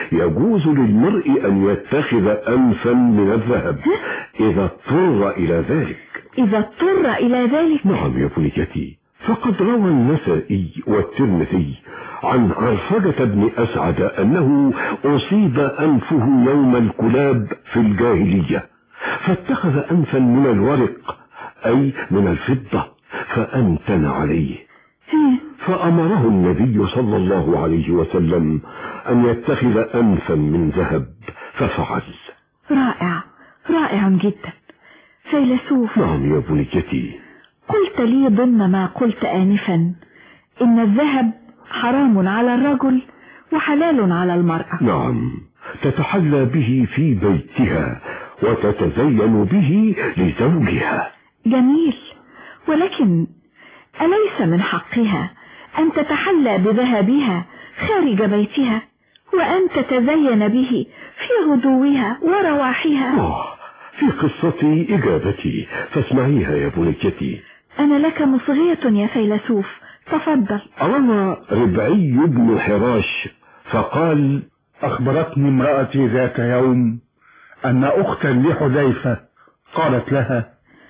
يجوز للمرء أن يتخذ أنفا من الذهب إذا اضطر إلى ذلك إذا اضطر إلى ذلك نعم يا بنيتي فقد روى النسائي والترمذي عن عرفجة بن أسعد أنه أصيب أنفه يوم الكلاب في الجاهلية فاتخذ أنفا من الورق أي من الفضة فأنتن عليه فأمره النبي صلى الله عليه وسلم أن يتخذ أنفا من ذهب ففعل رائع رائع جدا فيلسوف نعم يا بنيتي قلت لي ضمن ما قلت آنفا إن الذهب حرام على الرجل وحلال على المرأة نعم تتحلى به في بيتها وتتزين به لزوجها جميل ولكن أليس من حقها أن تتحلى بذهبها خارج بيتها وأن تتزين به في غدوها ورواحها آه في قصتي إجابتي فاسمعيها يا بنيتي أنا لك مصغية يا فيلسوف تفضل روى ربعي بن حراش فقال أخبرتني امرأتي ذات يوم أن أختا لحذيفة قالت لها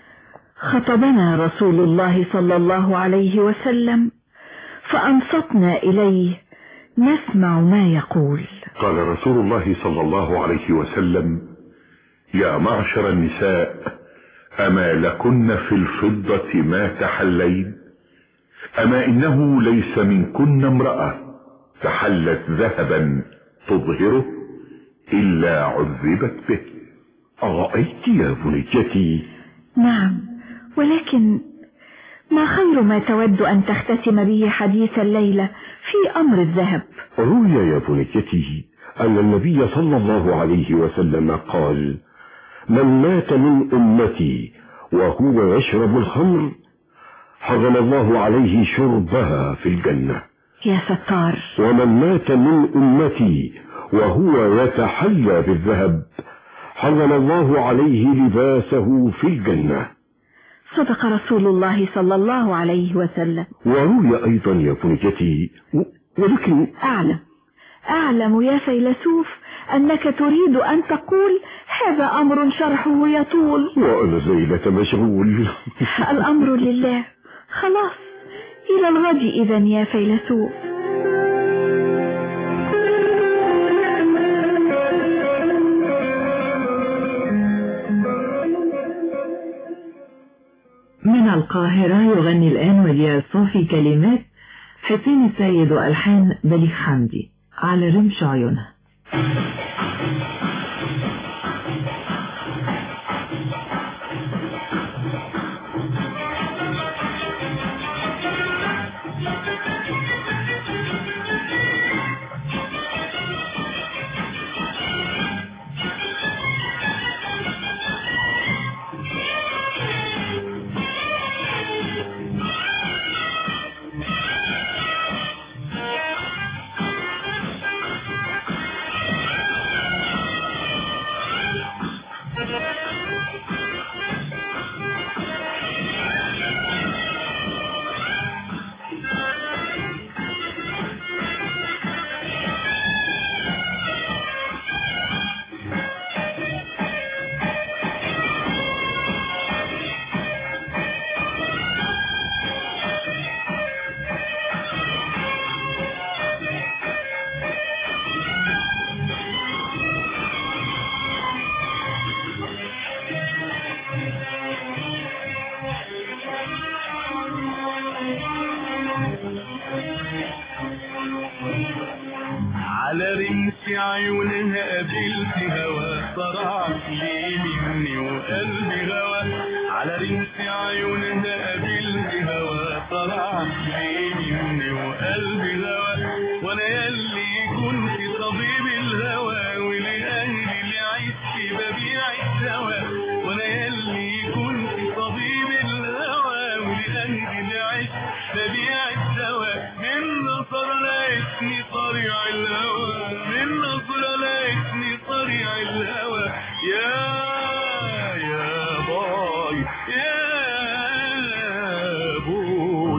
خطبنا رسول الله صلى الله عليه وسلم فأنصتنا إليه نسمع ما يقول قال رسول الله صلى الله عليه وسلم يا معشر النساء أما لكن في الفضة ما تحلين أما إنه ليس منكن امرأة تحلت ذهبا تظهره إلا عذبت به أرأيت يا بنيتي نعم ولكن ما خير ما تود أن تختتم به حديث الليلة في أمر الذهب روي يا بنيتي أن النبي صلى الله عليه وسلم قال من مات من أمتي وهو يشرب الخمر حرم الله عليه شربها في الجنة يا ستار ومن مات من أمتي وهو يتحلى بالذهب حرم الله عليه لباسه في الجنة صدق رسول الله صلى الله عليه وسلم وروي أيضا يا بنيتي ولكن أعلم أعلم يا فيلسوف أنك تريد أن تقول هذا أمر شرحه يطول وأنا زيلة مشغول الأمر لله خلاص إلى الغد إذا يا فيلسوف من القاهرة يغني الآن وديع الصوفي كلمات حسين السيد وألحان بليغ حمدي على رمش عيونها على رمش عيونها قابلت هوا صرعت لي مني وقلبي هوا على رمش عيونها قابلت هوا صرعت لي مني وقلبي هوا وانا يلي كنت طبيب الهوى ولأهلي اللي عشت ببيع الدواء وانا يلي كنت طبيب الهوى ولأهلي اللي عشت ببيع الدواء من نظر لقيتني طريع الهوى من نظر لقيتني طريع الهوى يا يا باي يا بوي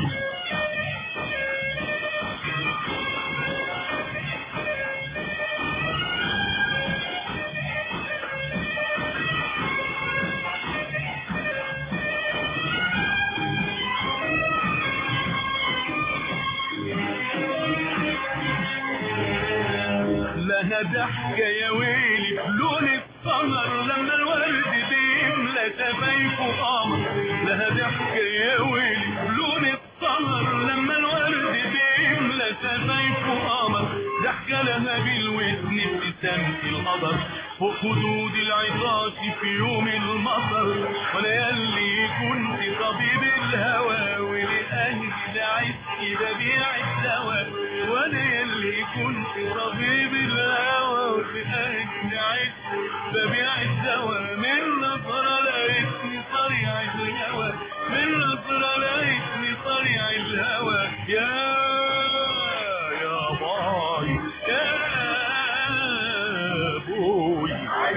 لها ضحكة يا ويلي لون السهر لما الورد بيملى شفايفه قمر لها ضحكة يا ويلي لون السهر لما الورد بيملى شفايفه قمر ضحكة لها بالودن ابتسامة القدر فوق خدود العطاش في يوم المطر وانا ياللي كنت طبيب الهوى ولأهلي دعيت ببيع الدواء وانا ياللي كنت طبيب الهوى ولأهلي دعيت ببيع الدواء من نظرة لقيتني صريع الهوى من نظرة لقيتني صريع الهوى يا يا باي يا بوي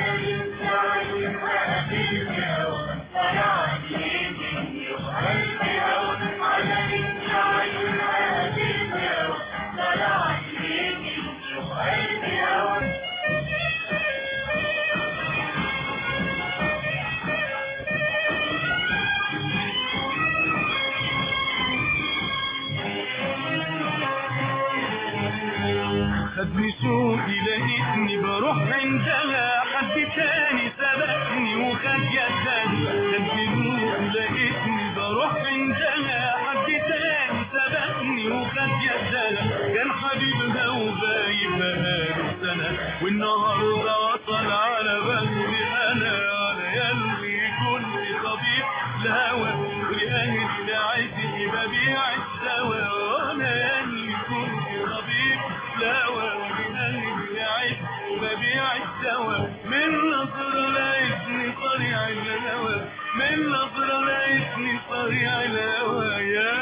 خدني شوقي لقيتني بروح عندها حد تاني سبقني وخد يدها خدني شوقي لقيتني بروح عندها حد تاني سبقني وخد يدها كان حبيبها وغايب بقاله سنة والنهارده وصل على بالي انا على يلي كنت طبيب الهوى ولأهل دعيتي ببيع الدواء وانا يلي كنت طبيب الهوى ولأهل دعيتي ببيع الدواء من نظرة لقيتني صريع الهوى من نظرة لقيتني صريع الهوى يا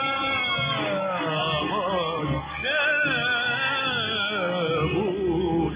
باي يا بوي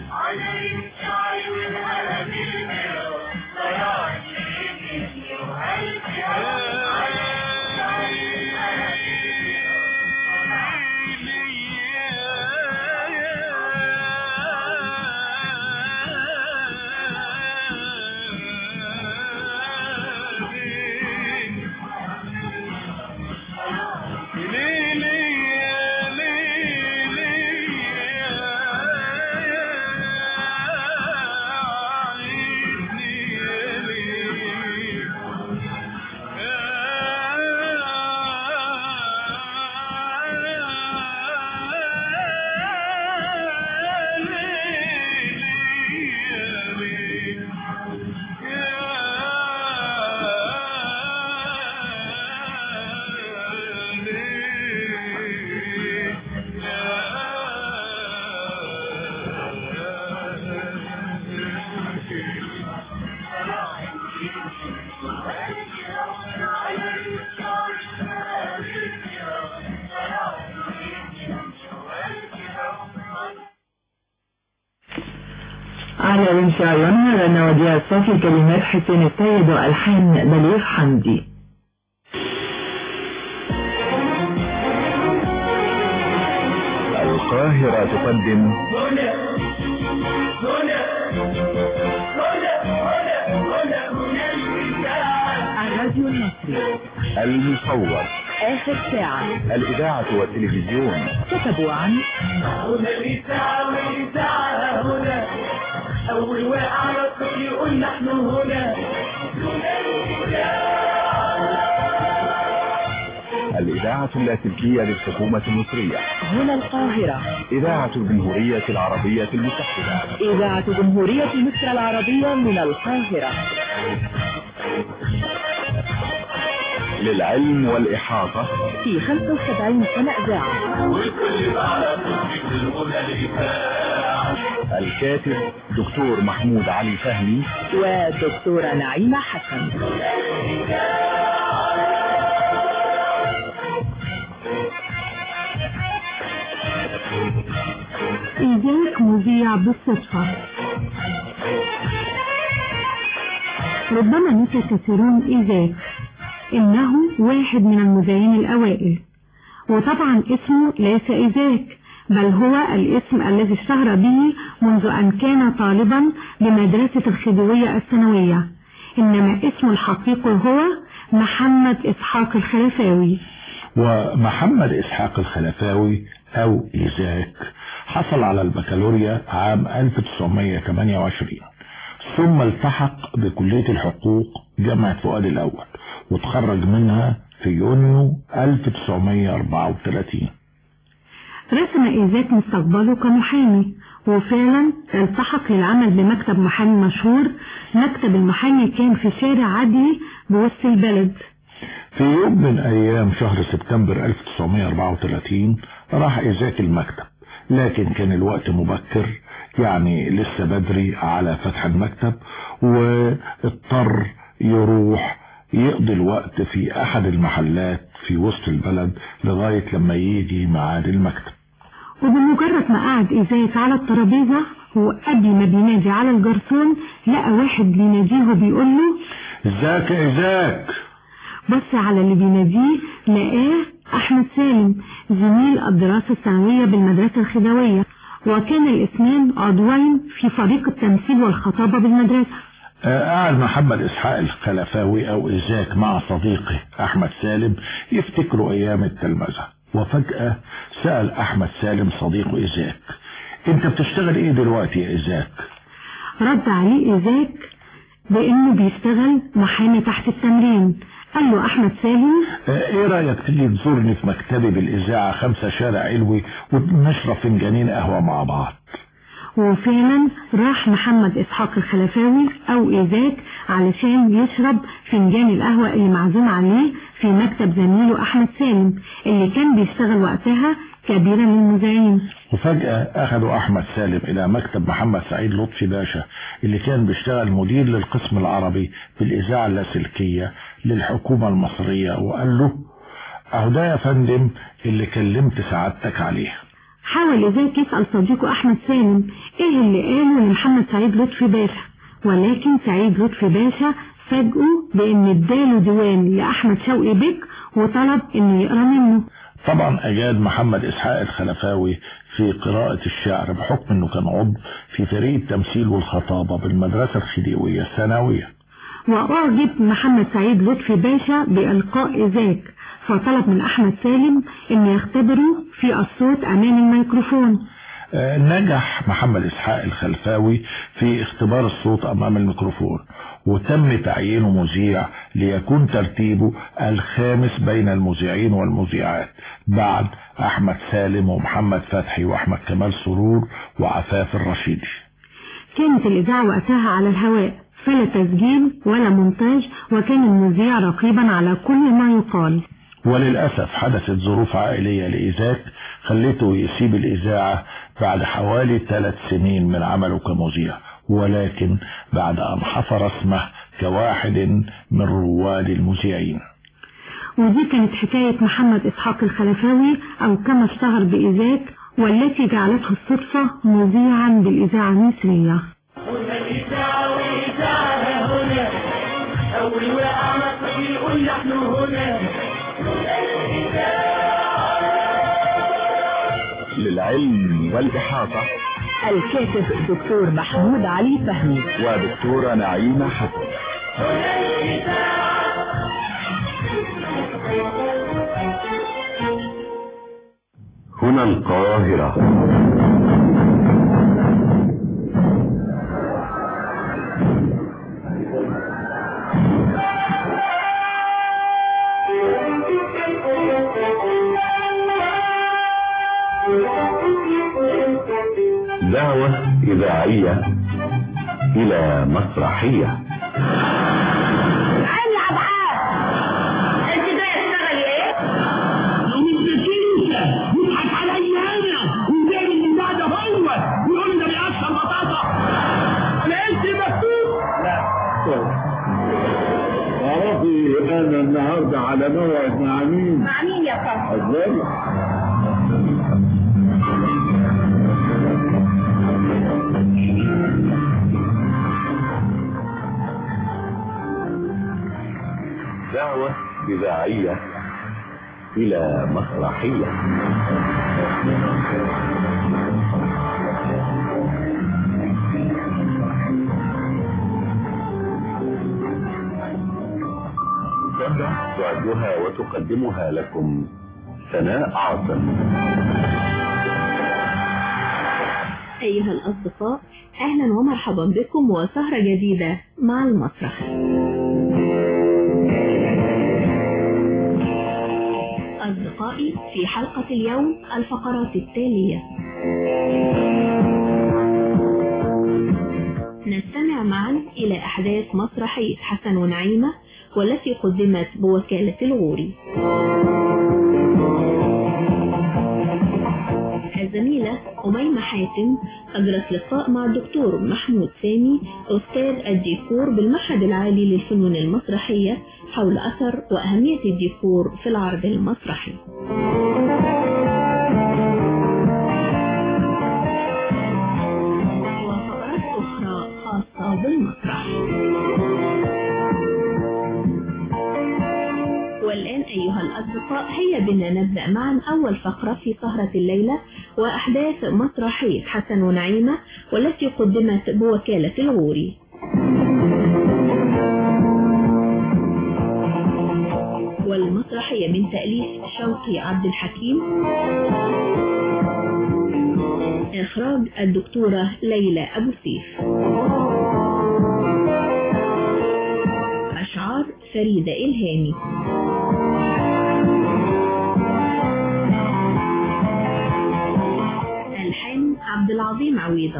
على رمش عيونها لنا وديع الصافي كلمات حسين السيد وألحان بليغ حمدي القاهرة تقدم الراديو المصري المصور آخر ساعة الإذاعة والتلفزيون كتبوا عن الإذاعة اللاسلكية للحكومة المصرية هنا القاهرة إذاعة الجمهورية العربية المتحدة إذاعة جمهورية مصر العربية من القاهرة للعلم والإحاطة في 75 سنة إذاعة الكاتب دكتور محمود علي فهمي ودكتورة نعيمة حسن إياك مذيع بالصدفة ربما نسى كثيرون إياك إنه واحد من المذيعين الأوائل وطبعا اسمه ليس إيزاك بل هو الاسم الذي اشتهر به منذ أن كان طالبا بمدرسة الخديوية الثانوية إنما اسمه الحقيقي هو محمد إسحاق الخلفاوي ومحمد إسحاق الخلفاوي أو إيزاك حصل على البكالوريا عام 1928 ثم التحق بكلية الحقوق جامعة فؤاد الأول وتخرج منها في يونيو 1934 رسم إيزاك مستقبله كمحامي وفعلا التحق للعمل بمكتب محامي مشهور مكتب المحامي كان في شارع عدلي بوسط البلد في يوم من أيام شهر سبتمبر 1934 راح إيزاك المكتب لكن كان الوقت مبكر يعني لسه بدري على فتح المكتب واضطر يروح يقضي الوقت في أحد المحلات في وسط البلد لغاية لما يجي ميعاد المكتب وبمجرد ما قعد إيزاك على الترابيزة وقبل ما بينادي على الجرسون لقى واحد بيناديه وبيقول له ازيك يا إيزاك بص على اللي بيناديه لقاه أحمد سالم زميل الدراسة الثانوية بالمدرسة الخديوية وكان الاسمان عضوين في فريق التمثيل والخطابة بالمدرسة قاعد محمد إسحاق الخلفاوي أو إيزاك مع صديقه أحمد سالم يفتكروا أيام التلمذة وفجأة سأل أحمد سالم صديقه إيزاك أنت بتشتغل إيه دلوقتي يا إيزاك؟ رد عليه إيزاك بأنه بيشتغل محامي تحت التمرين قال له أحمد سالم إيه رأيك تيجي تزورني في مكتبي بالإذاعة خمسة شارع علوي ونشرب فنجانين قهوة مع بعض وفعلا راح محمد إسحاق الخلفاوي أو إيزاك علشان يشرب فنجان القهوة اللي معزوم عليه في مكتب زميله أحمد سالم اللي كان بيشتغل وقتها كبيرا للمذيعين وفجأة أخذوا أحمد سالم إلى مكتب محمد سعيد لطفي باشا اللي كان بيشتغل مدير للقسم العربي بالإذاعة اللاسلكية للحكومة المصرية وقال له أهو ده يا فندم اللي كلمت سعادتك عليه حاول إيزاك يسأل صديقه أحمد سالم إيه اللي قاله لمحمد سعيد لطفي باشا ولكن سعيد لطفي باشا فاجئه بأن اداله ديوان لأحمد شوقي بك وطلب إنه يقرأ منه طبعا أجاد محمد إسحاق الخلفاوي في قراءة الشعر بحكم أنه كان عضو في فريق التمثيل والخطابة بالمدرسة الخديوية الثانوية وأعجب محمد سعيد لطفي باشا بإلقاء إيزاك فطلب من أحمد سالم أن يختبره في الصوت أمام الميكروفون آه، نجح محمد إسحاق الخلفاوي في اختبار الصوت أمام الميكروفون وتم تعيينه مذيع ليكون ترتيبه الخامس بين المذيعين والمذيعات بعد أحمد سالم ومحمد فتحي وأحمد كمال سرور وعفاف الرشيدي كانت الإذاعة وقتها على الهواء فلا تسجيل ولا مونتاج وكان المذيع رقيبا على كل ما يقال وللأسف حدثت ظروف عائلية لإيزاك خلته يسيب الإذاعة بعد حوالي ثلاث سنين من عمله كمذيع ولكن بعد أن حفر اسمه كواحد من رواد المذيعين ودي كانت حكاية محمد إسحاق الخلفاوي أو كما اشتهر بإيزاك والتي جعلته الصدفة مذيعا بالإذاعة المصرية والإذاعة وإذاعة هنا أول وقع مصر يقول نحن هنا للعلم والإحاطة الكاتب دكتور محمود علي فهمي ودكتورة نعيمة حسن هنا القاهرة دعوة إذاعية إلى مسرحية العب عاد انت ده اشتغلي ايه يضحك عليا انا ويجي من بعد هو ويقول ده بيقشر بطاطا انا انت مكتوب تعرفي أنا النهاردة على موعد مع مين؟ مع مين يا صاحبي أزاي؟ دعوة إذاعية إلى مسرحية تعدها وتقدمها لكم سناء عاصم أيها الأصدقاء أهلا ومرحبا بكم وسهرة جديدة مع المسرح أصدقائي في حلقة اليوم الفقرات التالية نستمع معا إلى أحداث مسرحية حسن ونعيمة والتي قدمت بوكالة الغوري الزميلة أميمة حاتم أجرت لقاء مع الدكتور محمود سامي أستاذ الديكور بالمعهد العالي للفنون المسرحية حول أثر وأهمية الديكور في العرض المسرحي وفقرات أخرى خاصة بالمسرح والآن أيها الأصدقاء هيا بنا نبدأ معا أول فقرة في سهرة الليلة وأحداث مسرحية حسن ونعيمة والتي قدمت بوكالة الغوري والمسرحية من تأليف شوقي عبد الحكيم إخراج الدكتورة ليلى أبو سيف أشعار فريدة إلهامي ألحان عبد العظيم عويضة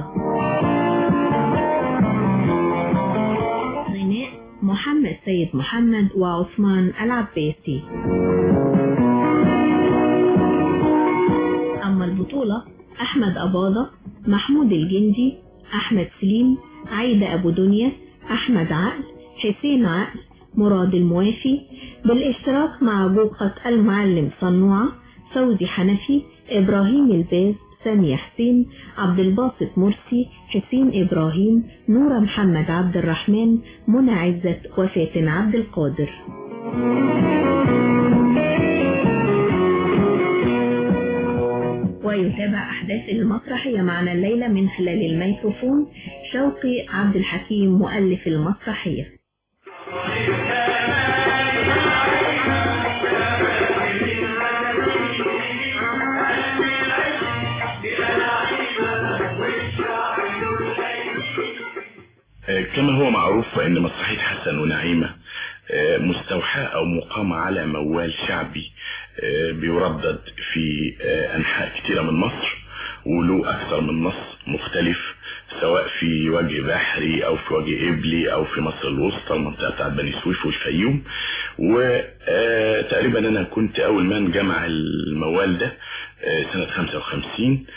غناء محمد سيد محمد وعثمان العباسي أما البطولة أحمد أباضة محمود الجندي أحمد سليم عايدة أبو دنيا أحمد عقل حسين عقل مراد الموافي بالاشتراك مع جوقة المعلم صنوعة فوزي حنفي إبراهيم الباز سامية حسين عبد الباسط مرسي حسين إبراهيم نورة محمد عبد الرحمن منى عزت وفاتن عبد القادر ويتابع أحداث المسرحية معنا الليلة من خلال الميكروفون شوقي عبد الحكيم مؤلف المسرحية كما هو معروف فإن مسرحية حسن ونعيمة مستوحاة أو مقامة على موال شعبي بيردد في أنحاء كثيرة من مصر وله أكثر من نص مختلف سواء في وجه بحري أو في وجه إبلي أو في مصر الوسطى المنطقة بتاعت بني سويف والفيوم وتقريبا أنا كنت أول من جمع الموال ده سنة 55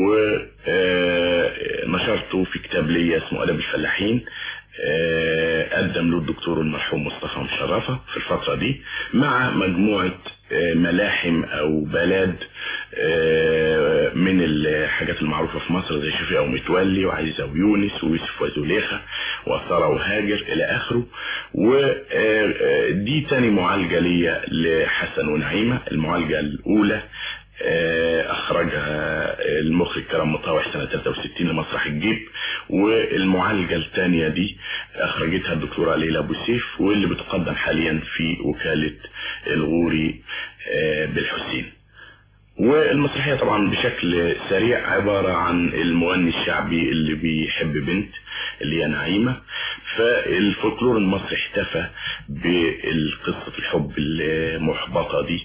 ونشرته في كتاب ليا اسمه أدب الفلاحين قدم له الدكتور المرحوم مصطفى مشرفة في الفترة دي مع مجموعة ملاحم او بلاد من الحاجات المعروفة في مصر زي شفيع ومتولي وعزيزة ويونس ويوسف وزليخة وسارة وهاجر الى اخره ودي تاني معالجة ليا لحسن ونعيمة المعالجة الاولى اخرجها المخرج كرم مطاوع سنة 63 لمسرح الجيب والمعالجة الثانية دي اخرجتها الدكتورة ليلى ابو سيف واللي بتقدم حاليا في وكالة الغوري بالحسين والمسرحية طبعا بشكل سريع عبارة عن المغني الشعبي اللي بيحب بنت اللي هي نعيمة فالفولكلور المصري احتفى بالقصة الحب المحبطة دي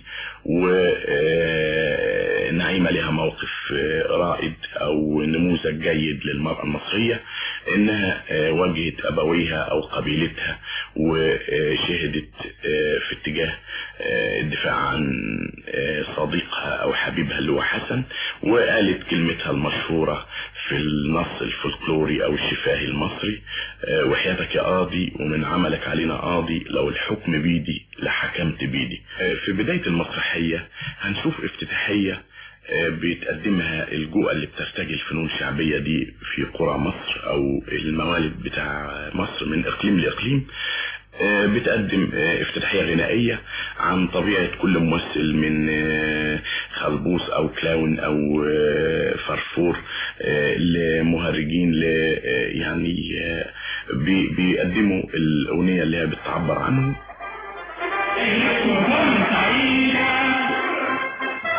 ونعيمة لها موقف رائد او نموذج جيد للمرأة المصرية انها واجهت ابويها او قبيلتها وشهدت في اتجاه الدفاع عن صديقها او حبيبها اللي هو حسن وقالت كلمتها المشهورة في النص الفولكلوري او الشفاهي المصري وحياتك يا قاضي ومن عملك علينا قاضي لو الحكم بيدي لحكمت بيدي في بداية المسرحية هنشوف افتتاحية بتقدمها الجوءة اللي بترتجي الفنون الشعبية دي في قرى مصر او الموالد بتاع مصر من اقليم لاقليم بتقدم افتتاحية غنائية عن طبيعة كل ممثل من خلبوس او كلاون او فرفور لمهرجين ل يعني بيقدموا الاغنية اللي هي بتعبر عنه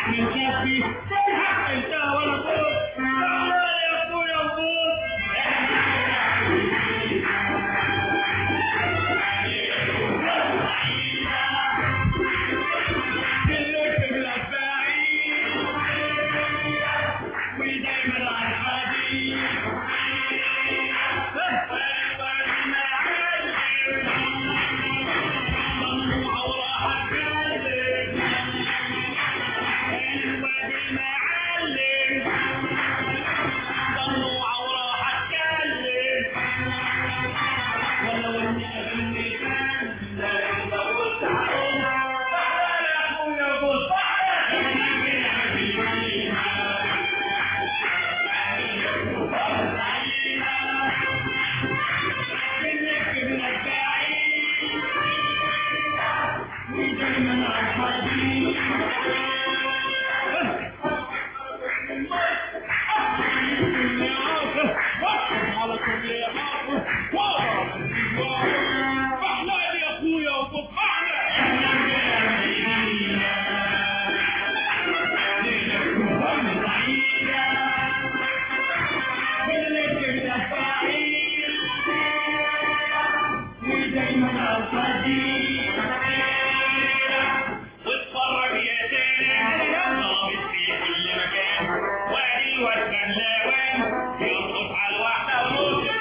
نخبي تلحق انت ولا فوق تعال يا اخويا فوق كلك بالأفاعي ودايما على الحديد ممنوع وراح اتكلم الواد المعلم ممنوع وراح اتكلم ولو اني اغني كان لا ببص عليها تعال يا اخويا بص منك ابنك بعيد ودايما على الحديد على كل حافظ فاحنا يا اخويا ودايما على الحديد واتفرج يا سيدي ضابط في كل مكان وادي والفلاوان يرقص على الواحدة ونص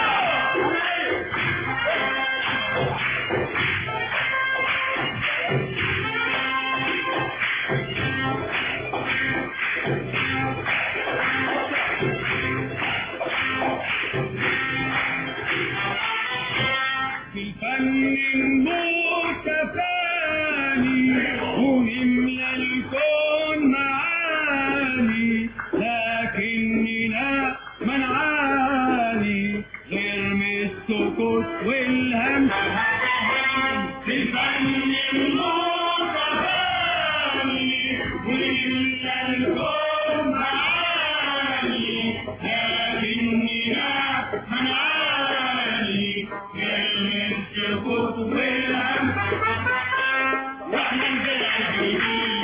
في الفن نموت فاني ونملى الكون معاني لكننا منعاني غير من السكوت والهمس في الفن نموت فاني ونملى الكون معاني لكننا منعاني غير من السكوت والهمس واحنا نزل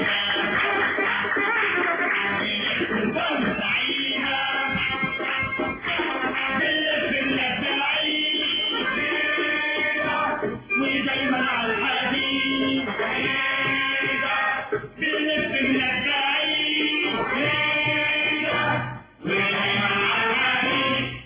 ودايما على الحديد بنلف من الدعيد ودايما على الحديد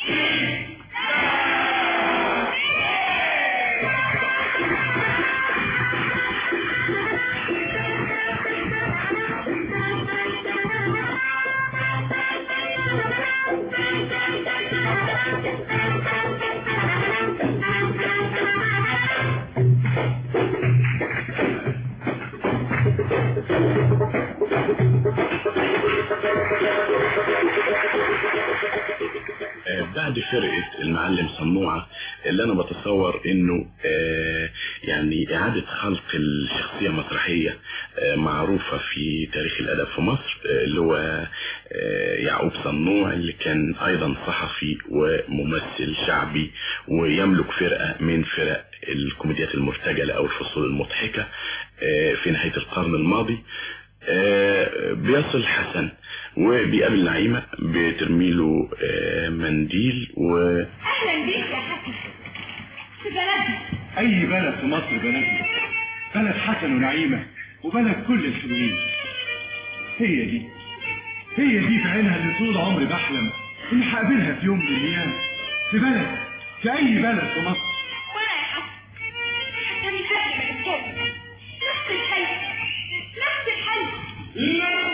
آه، بعد فرقة المعلم صنوعة اللي انا بتصور انه آه، يعني اعادة خلق الشخصية مسرحية آه، معروفة في تاريخ الادب في مصر آه، اللي هو آه، يعقوب صنوع اللي كان ايضا صحفي وممثل شعبي ويملك فرقة من فرق الكوميديات المرتجلة او الفصول المضحكة آه، في نهاية القرن الماضي آه، بيصل حسن وبيقابل نعيمة بترميله آه، منديل و اهلا بيك يا حسن في بلدنا اي بلد في مصر بلدنا بلد حسن ونعيمة وبلد كل الحلوين هي دي هي دي بعينها اللي طول عمري بحلم اني هقابلها في يوم من الايام في بلد في اي بلد في مصر وانا يا حسن حسن فاكر الكلمة نفس الحل نفس الحل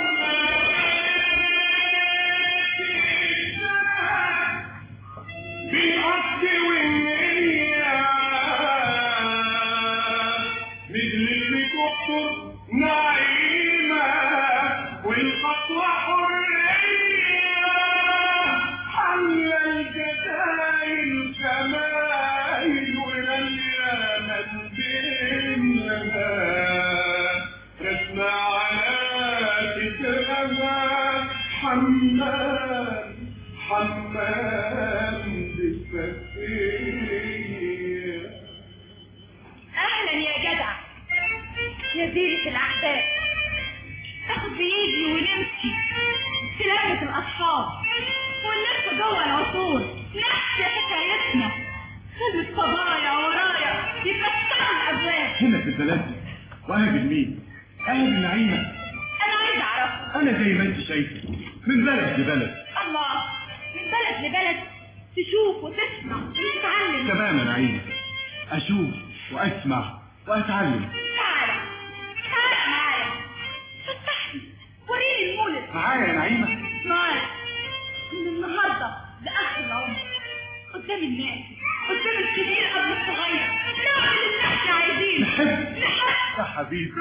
بالقصد والنية مثل اللي تخطر نعيمة والخطوة حرية حمل الجدايل شمايل وليلة بين لها رسمة على كتابها حمال حمال بالسفينة اهلا يا جدع يا زيرة الاحباب تاخد ونجري ونمشي في لمة الأصحاب ونلف جوه العصور نحكي حكايتنا الفضايع ورايا يكسروا الأبواب هنا في البلد دي وقابل مين؟ قابل نعيمة أنا عايز أعرف أنا زي ما أنت شايفة من بلد لبلد الله من بلد لبلد تشوف وتسمع وتتعلم تمام يا نعيمة أشوف وأسمع وأتعلم تعالى تعالى معايا فتحني وريني المولد معايا يا نعيمة معايا من النهارده لآخر العمر قدام الناس قدام الكبير قبل الصغير نعمل اللي احنا عايزينه نحب نحب يا حبيبي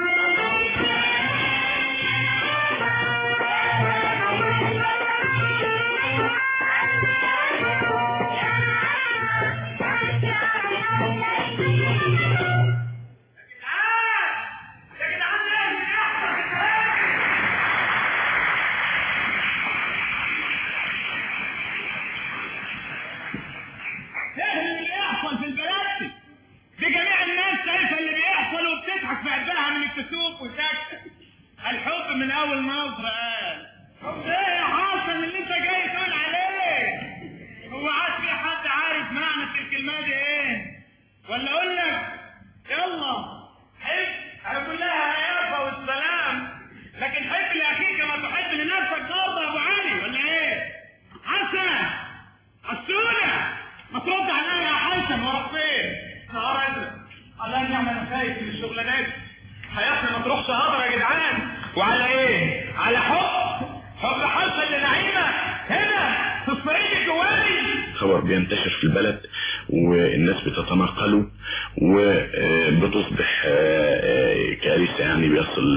ايه اللي بيحصل في البلد دي؟ دي جميع الناس شايفه اللي بيحصل وبتضحك في قلبها من الكسوف وساكته الحب من اول نظره قال طب ايه يا حسن اللي انت جاي تقول عليه هو عاد في حد عارف معنى الكلمه دي ايه ولا اقول لك يلا حب هقول لها هيافه والسلام لكن حب لاخيك كما تحب لنفسك برضه يا ابو علي ولا ايه حسن السولة ما ترد عليا يا حسن ورا فين نهار ازرق الله نعم انا خايف من الشغلانات حياتنا ما تروحش هدر يا جدعان وعلى ايه على حب حب حسن لنعيمة هنا في الصعيد الجواني خبر بينتشر في البلد والناس بتتناقله وبتصبح كارثة يعني بيصل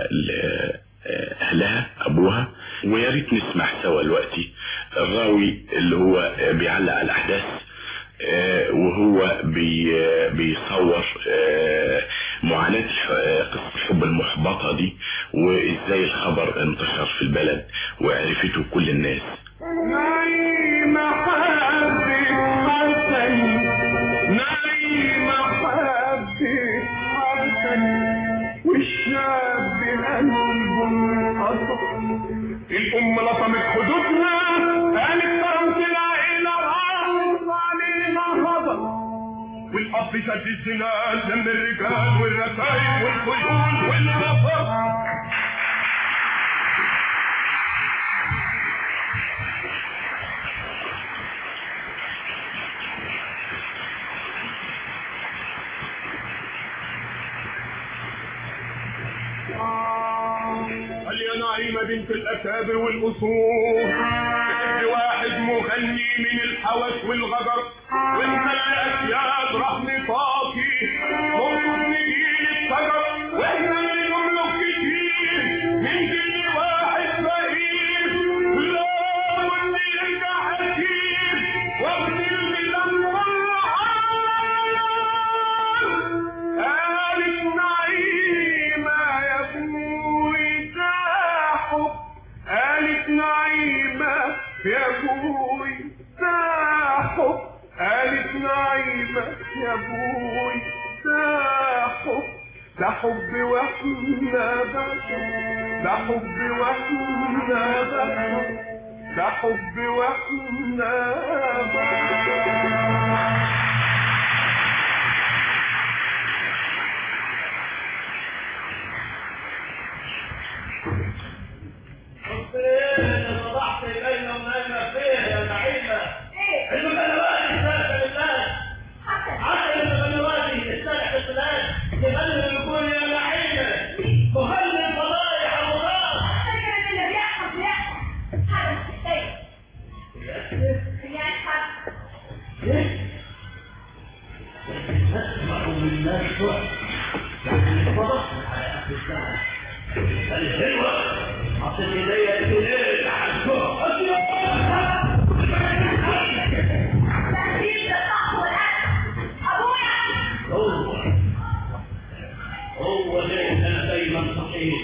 لأهلها أبوها ويا ريت نسمع سوا دلوقتي الراوي اللي هو بيعلق على الأحداث آه، وهو بي آه، بيصور آه، معاناة الح- آه، قصة الحب المحبطة دي وازاي الخبر انتشر في البلد وعرفته كل الناس نعيم حبك حسن نعيم حبك حسن والشاب قلبه انقطع الأم لطمت حدودنا قالت كرمت العيلة وعرض علينا هضر والأب شد الزناد لم الرجال والرسايل والخيول والنفر قال يا نعيمة بنت الأكابر والأصول تحب واحد مغني من الحوش والغدر وانت الأسياد راح نطاقي نقصد نجيل الشجر واحنا اللي نملك كتير من جيل واحد فقير لا واللي يرجع حكيم وابن المدمر قالت نعيمة يا ابوي تاحب قالت نعيمة يا ابوي تاحب قالت نعيمة يا ابوي تاحب ده حب واحنا بشر ده حب واحنا بشر ده حب واحنا بشر وضحت بين ونايمة فين يا نعيمة؟ المكلمات السالفة لله حتى المكلمات السالفة في البلاد تغني ويقول يا نعيمة مغني فضايح ابو نار اللي بيحصل بيحصل هذا مستحيل بيحصل تسمع من الناس يعني الفضح على أهل الزمن الهوى حطيت ايديا اليه تحسوها تهديد للصح والأكل أبويا هو هو ليه انا دايما صحيح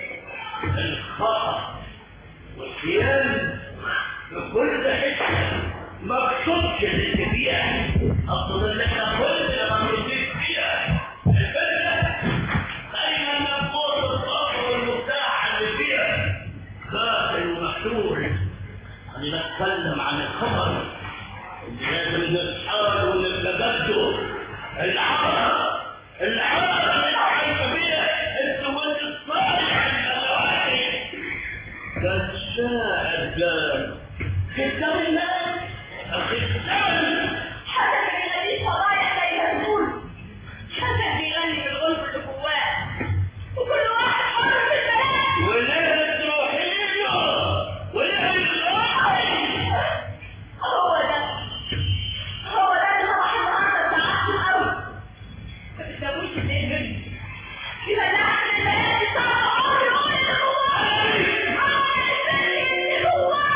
الخطا والخيانه بكل حته ما اقصدش اللي فيها اقصد ان احنا كلنا ما نصيب فيها البلد دايما نقول الصبر والمفتاح اللي فيها المحلول أنا بتكلم عن الخطر اللي لازم نصحى ونتبدل العرب العرب اللي عايشة فيها انت وانت الصالح الأوائل ده الشاعر قال ختام الناس ختام حسن بيغني فضايح زي ما تقول حسن بيغني بالغلب اللي جواه وكل واحد حر في البلد وليه تروحي له وليه تروحي هو ده هو ده اللي صباح النهارده ساعات قوي ما تسويش الليل مني يبقى ده عشان البنات الصعبة عمري ما قلت جواه عمري اللي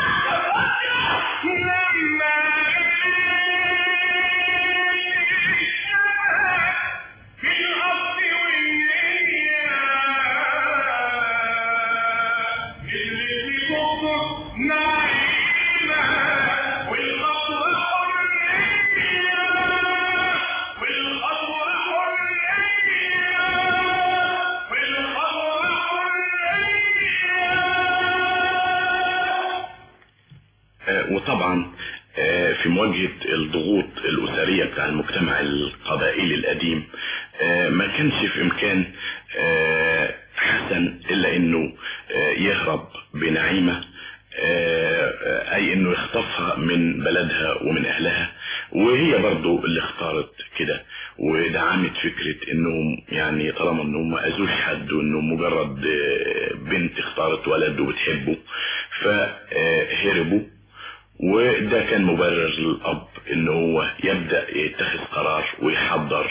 آه، وطبعا آه، في مواجهة الضغوط الأسرية بتاع المجتمع القبائلي القديم آه، ما كانش في إمكان آه، حسن إلا إنه آه، يهرب بنعيمة آه، آه، أي إنه يخطفها من بلدها ومن أهلها وهي برضو اللي اختارت كده ودعمت فكرة إنهم يعني طالما إنهم ما أذوش حد وإنه مجرد آه، بنت اختارت ولد وبتحبه فهربوا وده كان مبرر للأب إن هو يبدأ يتخذ قرار ويحضر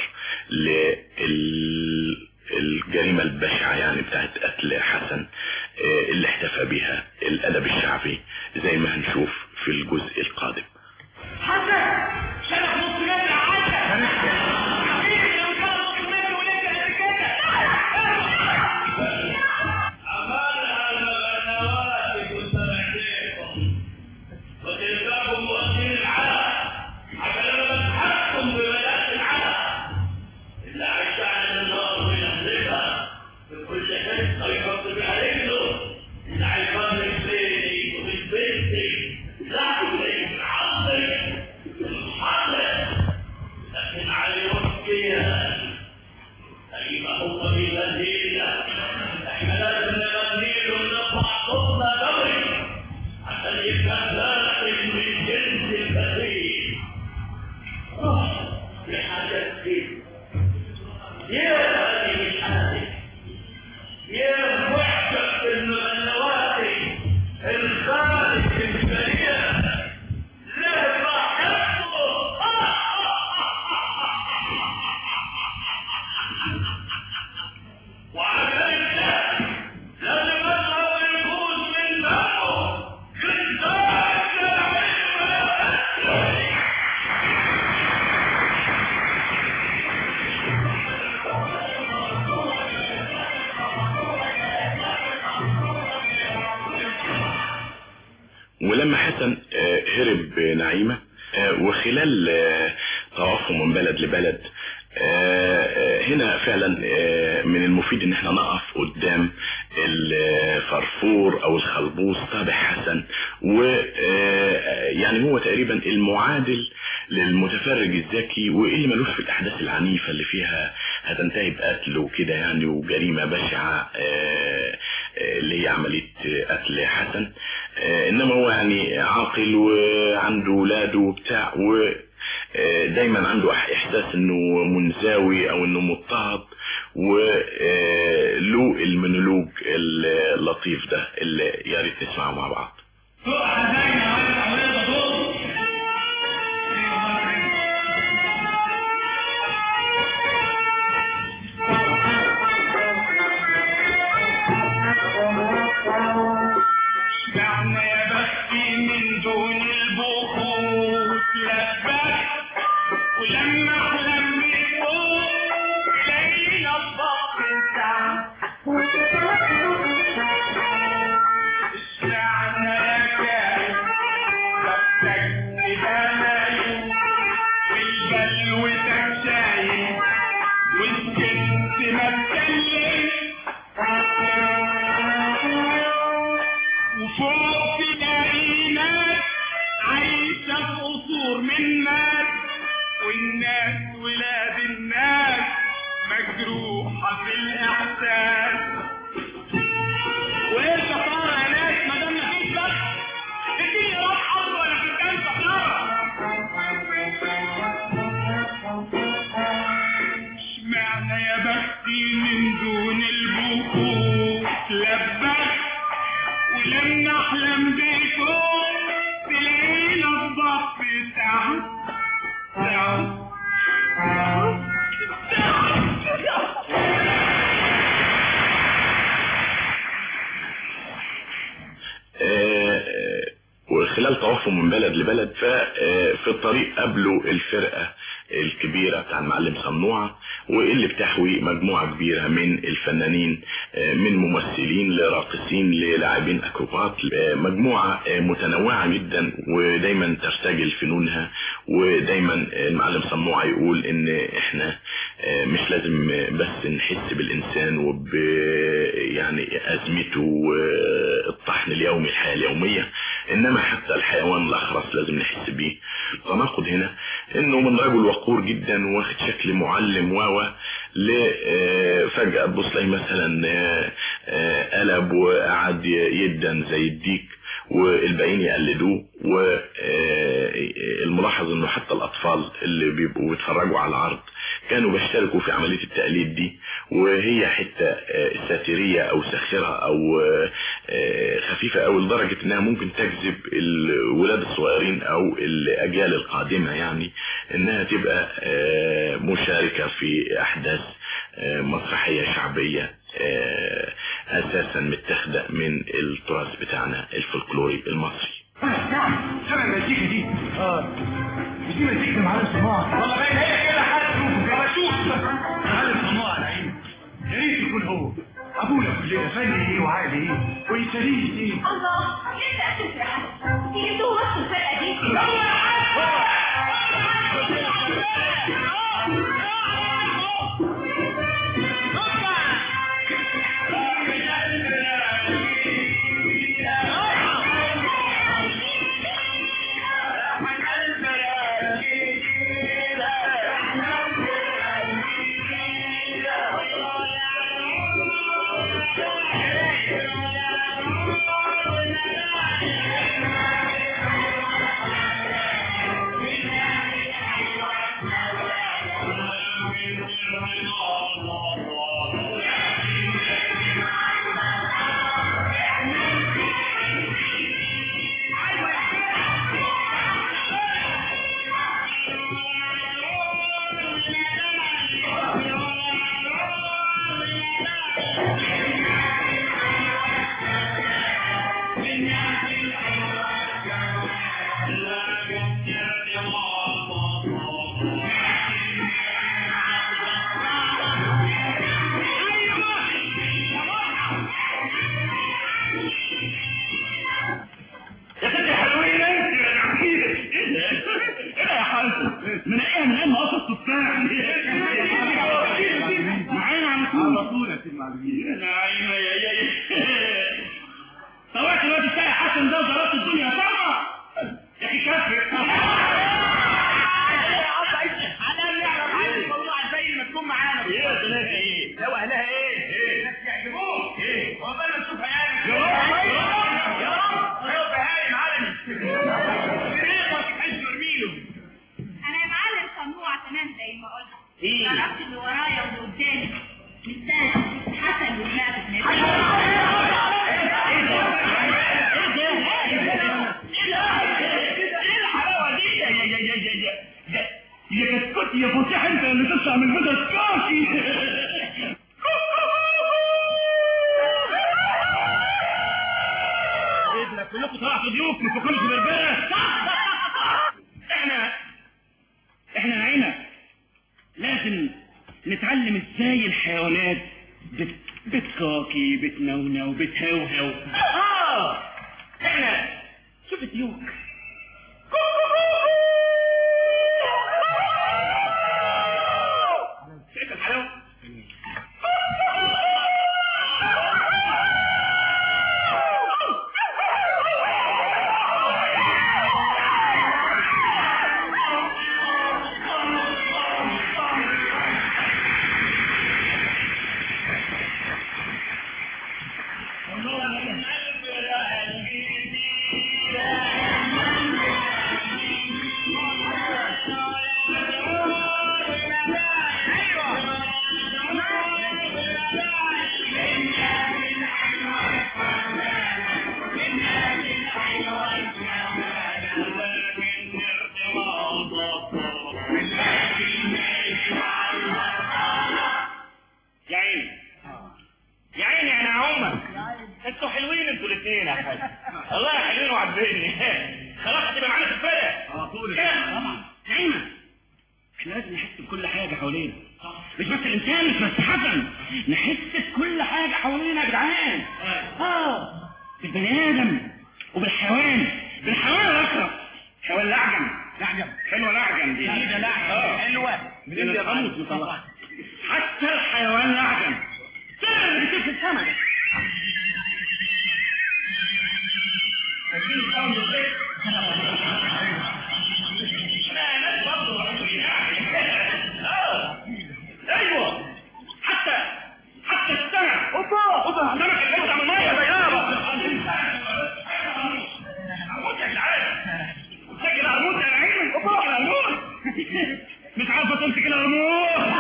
للجريمة البشعة يعني بتاعت قتل حسن آه، اللي احتفى بها الأدب الشعبي زي ما هنشوف في الجزء القادم حسن شرف نص متر عدى حبيبي لو كان نص متر ولسه قد كده أمانة الغنوات كنت بعديكم وتلقاكم مؤثرين العالم عشان أنا بتحكم ببلاد العالم اللي عشان النار ويحرقها بكل حته يحط بها رجله اللي عايزان رجليني ومن بنتي لحظي من عصري المحرك لكن عليهم فيها زي ما هو بيغنينا احنا لازم نغني له ونرفع صوتنا قوي عشان يبقى داخل من جنس البديل روح لحاجات كده يا هذه الحادث يا وحدة النواتي الخالق الكريم له راحته وعليك لازم أظهر الفوز من معه كذاب العلم ولما حسن آه، هرب نعيمة آه، وخلال آه، طوافه من بلد لبلد آه، آه، هنا فعلا آه، من المفيد ان احنا نقف قدام الفرفور او الخلبوس طابع حسن و آه، يعني هو تقريبا المعادل للمتفرج الذكي واللي ملوش في الاحداث العنيفة اللي فيها هتنتهي بقتل وكده يعني وجريمة بشعة آه، آه، اللي هي عملية آه، قتل حسن آه، انما هو يعني عاقل وعنده ولاده وبتاع و آه، دايما عنده إح- احساس انه منزوي او انه مضطهد وله المونولوج اللطيف ده اللي يا ريت نسمعه مع بعض دعنا يا بختي من دون البخوت لبك ولما احلم بفوق ليلة الضغط دعنا يا كائن بختك بدمايل والبلوتك شايل والجنس ما تكلم وفوق في من مات والناس ولاد الناس مجروحة في الإحساس وإيه الشطارة يا ناس ما دام مفيش بس اديني روح حظ ولا فنجان اشمعنى يا بختي من دون البكوك لبك ولما احلم بيكم تلاقينا الضغط تعب تعب آه، وخلال طوافهم من بلد لبلد ففي الطريق قابلوا الفرقة الكبيرة بتاع المعلم صنوعة واللي بتحوي مجموعة كبيرة من الفنانين آه، من ممثلين لراقصين للاعبين اكروبات آه، مجموعة آه، متنوعة جدا ودايما ترتجل فنونها ودايما المعلم صنوعة يقول ان احنا آه، مش لازم بس نحس بالانسان وب يعني ازمته والطحن اليومي الحياة اليومية انما حتى الحيوان الاخرس لازم نحس بيه التناقض هنا انه من رجل وقور جدا واخد شكل معلم واوا لفجأة تبص تلاقي مثلا آه، آه، قلب وقعد يدن زي الديك والباقيين يقلدوه والملاحظ انه حتى الاطفال اللي بيبقوا بيتفرجوا على العرض كانوا بيشتركوا في عملية التقليد دي وهي حتة آه، ساتيرية او ساخرة او آه، آه، خفيفة او لدرجة انها ممكن تجذب الولاد الصغيرين او الاجيال القادمة يعني انها تبقى آه، مشاركة في احداث آه، مسرحية شعبية آه، اساسا متاخدة من التراث بتاعنا الفلكلوري المصري نعم سمع المزيكا دي اه مش دي مزيكا معلم صناعة والله باين هي كده حد شوفه كده شوف معلم صناعة العين يا ريت يكون هو ابونا كلنا فني ايه وعقل ايه ويساليه ايه الله لسه أشوف يا حسن تيجوا وسط الفرقة دي يا ستي حلوين انت يا عمير ايه يا حسن من ايه من ايه مقصص تفاح معانا على طول على طول يا سيدي معلمين يا ايوه يا يا يا طلعت الواد بتاعي حسن ده وضربت الدنيا طبعا يا اخي كفر على اللي يعرف عايز الموضوع زي ما تكون معانا يا سلام ايه لو اهلها ايه ايه الناس يعجبوك ايه والله ما نشوف عيالك يا رب يا رب يا رب هاي معلم ريقك تحس ورميله أنا يا معلم صنوع تمام زي ما قلت إيه؟ ضربت اللي ورايا واللي قدامي مستاهل حسن وبلاد ابن ايه الحلاوه دي يا يا يا يا يا يا يا يا كتكوت يا فتح انت اللي تطلع من البيضه الكافي ابنك كلكم طلعتوا ضيوف ما تفكرش برجاله احنا احنا نعينا لازم نتعلم ازاي الحيوانات بت... بتكاكي بتنونو بتهوهو اه احنا شوف الديوك شايف الحلاوه انتوا حلوين انتوا الاثنين يا حاج والله حلوين وعاجبيني خلاص هتبقى معانا في الفرق اه طول كده. طبعا نعيمة احنا لازم نحس بكل حاجة حوالينا مش بس الانسان مش بس حسن نحس بكل حاجة حوالينا يا جدعان اه بالبني ادم وبالحيوان بالحيوان الاكرم حيوان الاعجم الاعجم حلوه الاعجم دي ده الأعجم. حلوه من اللي غموس بصراحه حتى الحيوان الاعجم سر اللي بيطير في السما ده لا ناس برضه اه ايوه حتى حتى السمك اوبا اوبا السمك اللي بيطلع من الميه ده يابا عمود يا جدعان سجل عمود يا نعيم اوبا عمود مش عارفه تمسك العمود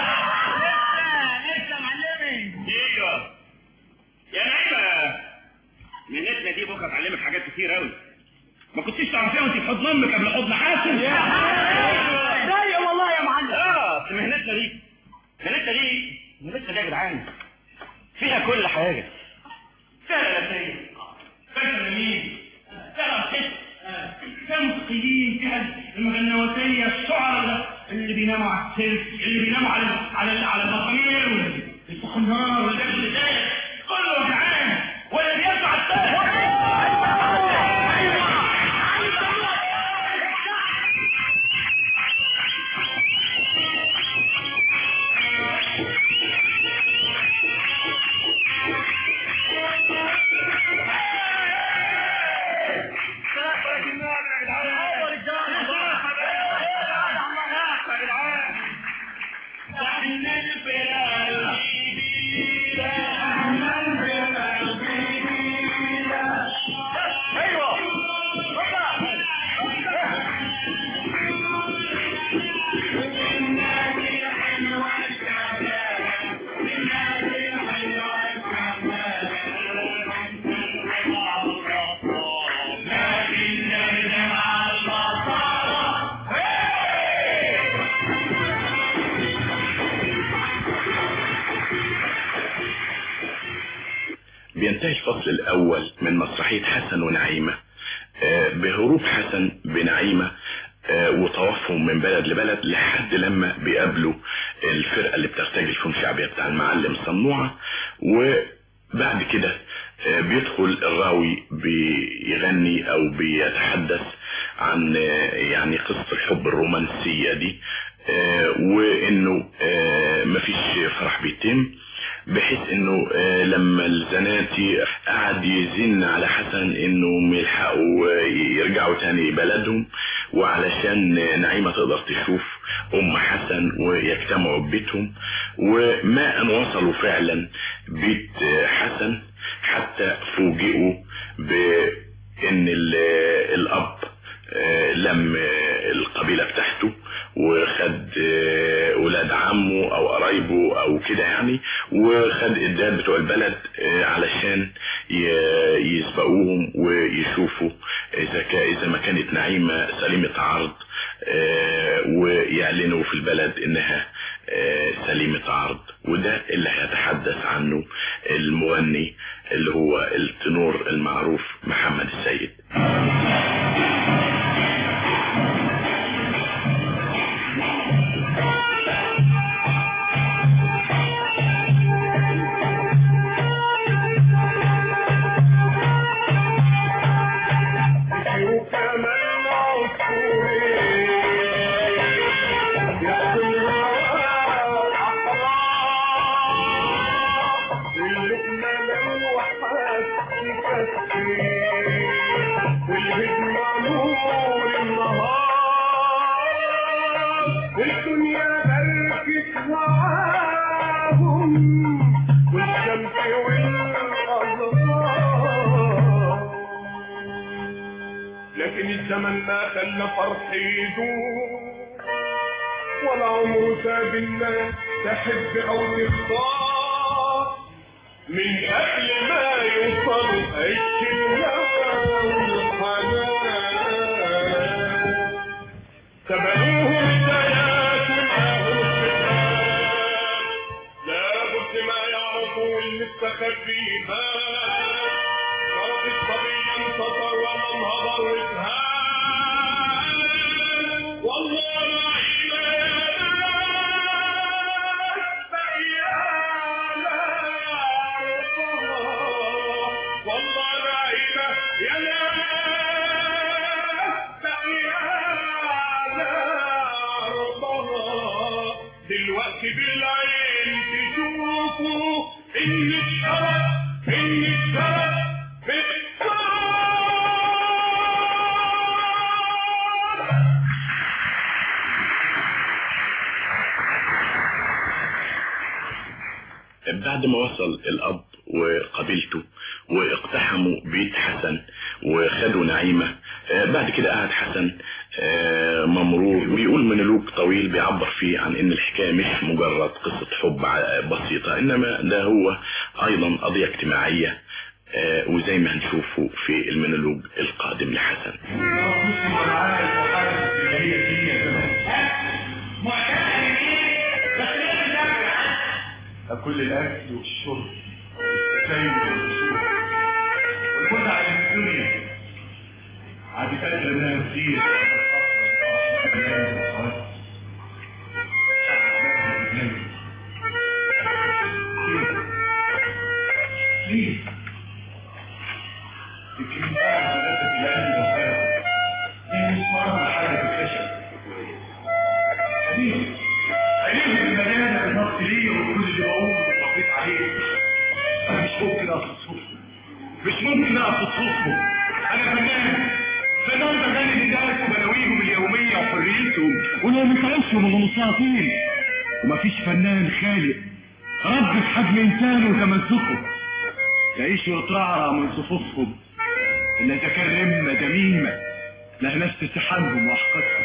لسه معلمي ايوه يا نعيمه مهنتنا دي بكره تعلمك حاجات كتير قوي ما كنتيش تعرفيها وانت في حضن امك قبل حضن حاسم ضايق والله يا معلم اه بس مهنتنا دي مهنتنا دي مهنتنا دي يا جدعان فيها كل حاجه فيها لمسيه فيها فنانين فيها رقص فيها موسيقيين فيها المغنواتيه الشعراء اللي بيناموا على السلك اللي بيناموا على على على المسامير واللي بيفتحوا النار واللي بياكلوا الازاز كله يا جدعان واللي بيرفع السقف بينتهي الفصل الأول من مسرحية حسن ونعيمة آه، بهروب حسن بنعيمة آه، وطوافهم من بلد لبلد لحد لما بيقابلوا الفرقة اللي بترتجل الفنون الشعبية بتاع المعلم صنوعة وبعد كده آه، بيدخل الراوي بيغني او بيتحدث عن آه، يعني قصة الحب الرومانسية دي آه، وانه آه، مفيش فرح بيتم بحيث انه آه، لما الزناتي قعد يزن على حسن انهم يلحقوا آه، يرجعوا تاني بلدهم وعلشان آه، نعيمة تقدر تشوف ام حسن ويجتمعوا ببيتهم وما ان وصلوا فعلا بيت آه، حسن حتى فوجئوا بان ال- الاب آه، لم آه، القبيلة بتاعته وخد آه، ولاد عمه او قرايبه او كده يعني وخد الداد بتوع البلد آه، علشان ي- يسبقوهم ويشوفوا اذا كا اذا ما كانت نعيمة سليمة عرض آه، ويعلنوا في البلد انها آه، سليمة عرض وده اللي هيتحدث عنه المغني اللي هو التنور المعروف محمد السيد الدنيا بركت معاهم والشمس والأزهار لكن الزمن ما خلى فرح يدوم ولا عمره ساب الناس تحب او تختار من قبل ما يوصلوا الكلمة والحنان سبقوهم الآيات معهم الصفات لابد ما يعرفوا المستخبي بان طعمها ضرتها والله نعيمة يا ناس بقيانة والله نعيمة يا ناس بقيانة دلوقتي بالعين تشوفوا ان الشرف ان الشرف بعد ما وصل الأب وقبيلته واقتحموا بيت حسن وخدوا نعيمة آه، بعد كده قعد حسن آه، ممرور بيقول مونولوج طويل بيعبر فيه عن ان الحكاية مش مجرد قصة حب ع- بسيطة انما ده هو ايضا قضية اجتماعية آه، وزي ما هنشوفه في المونولوج القادم لحسن كل الاكل والشرب والتسيب والشرب والكل على الدنيا عاد فاكر انها كتير ليه؟ يمكن بقى ثلاثة الأهل وخيرها هي مش مرة حاجة بالخشب ليه؟ عليهم المدانة بالنص ليه وكل اللي بقوله وطفيت عليه أنا مش ممكن أقصد صوتهم مش ممكن أقصد صوتهم أنا فنان فنان بغني للناس وبلاويهم اليومية وحريتهم ولو متعشهم المنصافين ومفيش فنان خالق رب في حجم إنسان وتمزقه يعيش ويترعرع من صفوفهم إلا إذا كان رمة دميمة لها نفس سحابهم وأحقادهم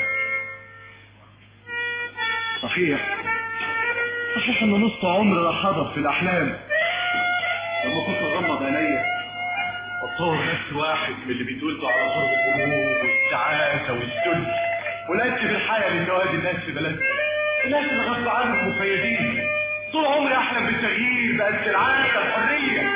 صحيح صحيح ان نص عمري راح حضر في الاحلام لما كنت اغمض عينيا اتصور نفسي واحد من اللي بيتولدوا على غرب الهموم والتعاسه والذل ولقيت في الحياه من جواد الناس في بلدنا الناس اللي غصب عنهم مفيدين طول عمري احلم بالتغيير بأس العاده الحريه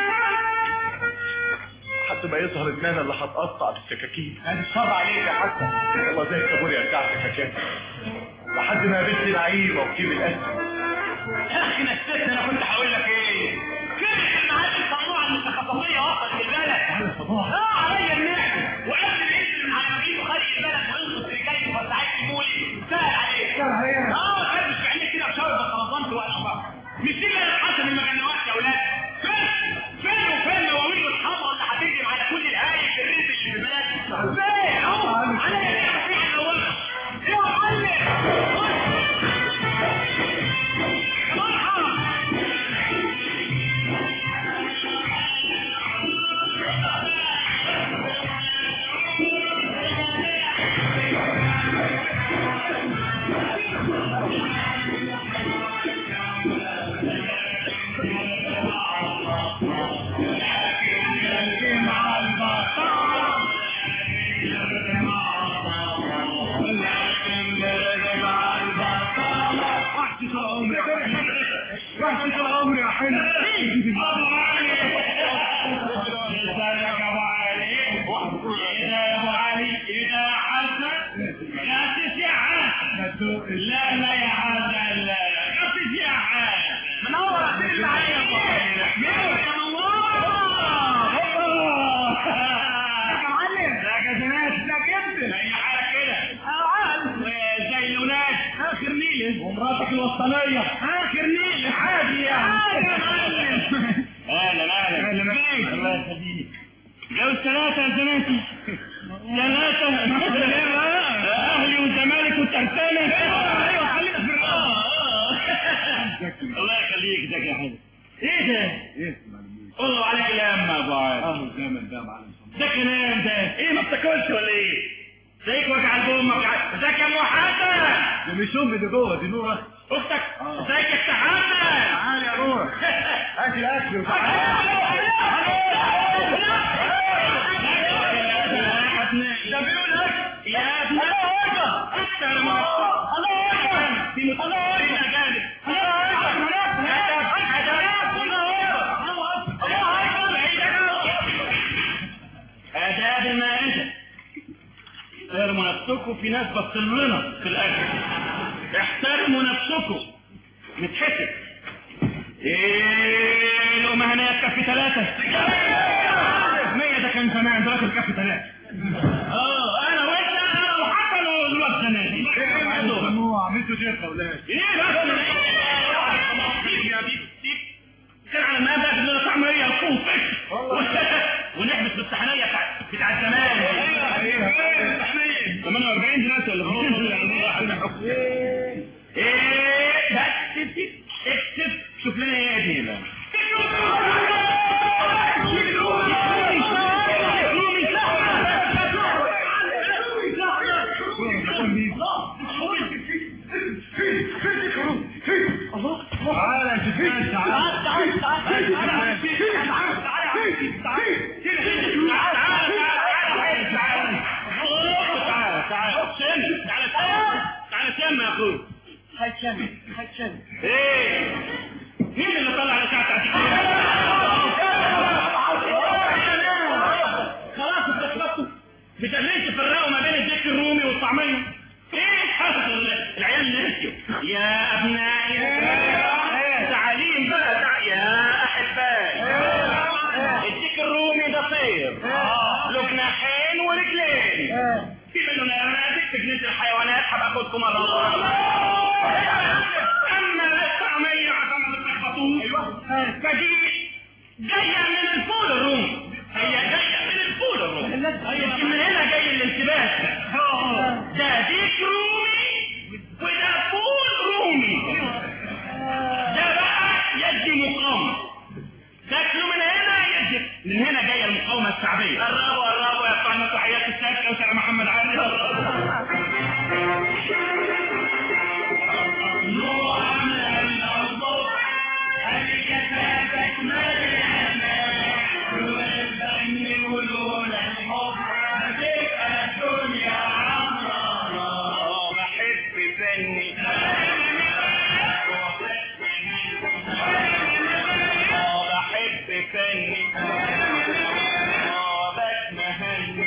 لحد ما يظهر دماغنا اللي هتقطع بالسكاكين هذه صعب عليك يا حسن والله زي الكابوريا بتاعت السكاكين لحد ما قابلت نعيمه وكيم الاسد يا اخي نسيت انا كنت هقول لك ايه كيف المعاد الصنوع المتخصصية وصلت البلد اه عليا النعمة وقبل ما ينزل من على المريض وخارج البلد وينقص رجالي وفساعات المولي سهل عليك سهل عليك. اه خد مش بعينيك كده بشرب الطرزنت والأخبار مش دي اللي الحسن المجنوات يا ولاد فين فين وفين مواويل الحمراء اللي هتهجم على كل الهايل في الريف اللي في بلدنا فين اهو عليا النعمة في الاول يا معلم وحشة العمر يا حلو وحشة العمر يا حلو لا لا يا حسن لا ما فيش يا حسن منور اعطيني معايا يا ابو منور يا معلم لا جزمات لا كبد اي حاجه كده عال زي الولاد اخر نيله ومراتك الوسطانيه اخر نيله عادي يعني يا معلم اهلا اهلا اهلا بيك الله يخليك جوز ثلاثة يا زناتي ثلاثة أهلي والزمالك والترسانة أيوة خلينا في الله يخليك ذكي يا حبيبي إيه ده؟ ايه والله عليك الأم يا أبو عاد اه الزمن ده يا معلم ده كلام ده إيه ما بتاكلش ولا إيه؟ زيك وجع البوم وجع ازيك يا ابو حسن ده مش امي دي جوه دي نوره اختك ازيك يا أخت حسن تعالي يا نوره هات الاكل ده بيقول لك يا ابن انت انا ما في متخصصين اجانب اداب المائده احترموا نفسكم في ناس بتصلنا في الاكل احترموا نفسكم نتحسب ايه الأمة هنا كف ثلاثة مية ده كان زمان دلوقتي الكف ثلاثة اه انا وانت انا وحسن والواد زنادي ممنوع عملتوا شيخ اولاد ايه بس يا بيب بيب كان على ما ده اللي طعم هي الخوف ونحبس بالسحنية بتاع بتاع زمان ايه 48 دلوقتي ولا خلاص ايه بس اكتب اكتب شوف لنا ايه يا ابني بقى تعالى يا شفان تعالى تعالى تعالى تعالى تعالى سن تعالى سن تعالى سن يا اخوي هتشم هتشم ايه مين اللي طلع على ساعة خلاص اتخلصتوا بتقليش تفرقوا ما بين الديك الرومي والطعمية ايه حصل العيال نسيوا يا ابنائي تعاليم بقى تع- يا احبائي الديك الرومي ده طير له جناحين ورجلين في منه نماذج في جنينة الحيوانات هبقى اخدكم مرة اما الطعمية عشان ما تتلخبطوش فدي جاية من الفول الرومي هي جاية من الفول الرومي يمكن من هنا جاي الالتباس ده ديك رومي وده فول رومي ده بقى يدي مقاومة تاكلوا من هنا يدي من هنا جاية المقاومة الشعبية قربوا قربوا يا بتوع المسرحيات السابقة وسع محمد علي بحب فني اه بحب فني اه بتمهن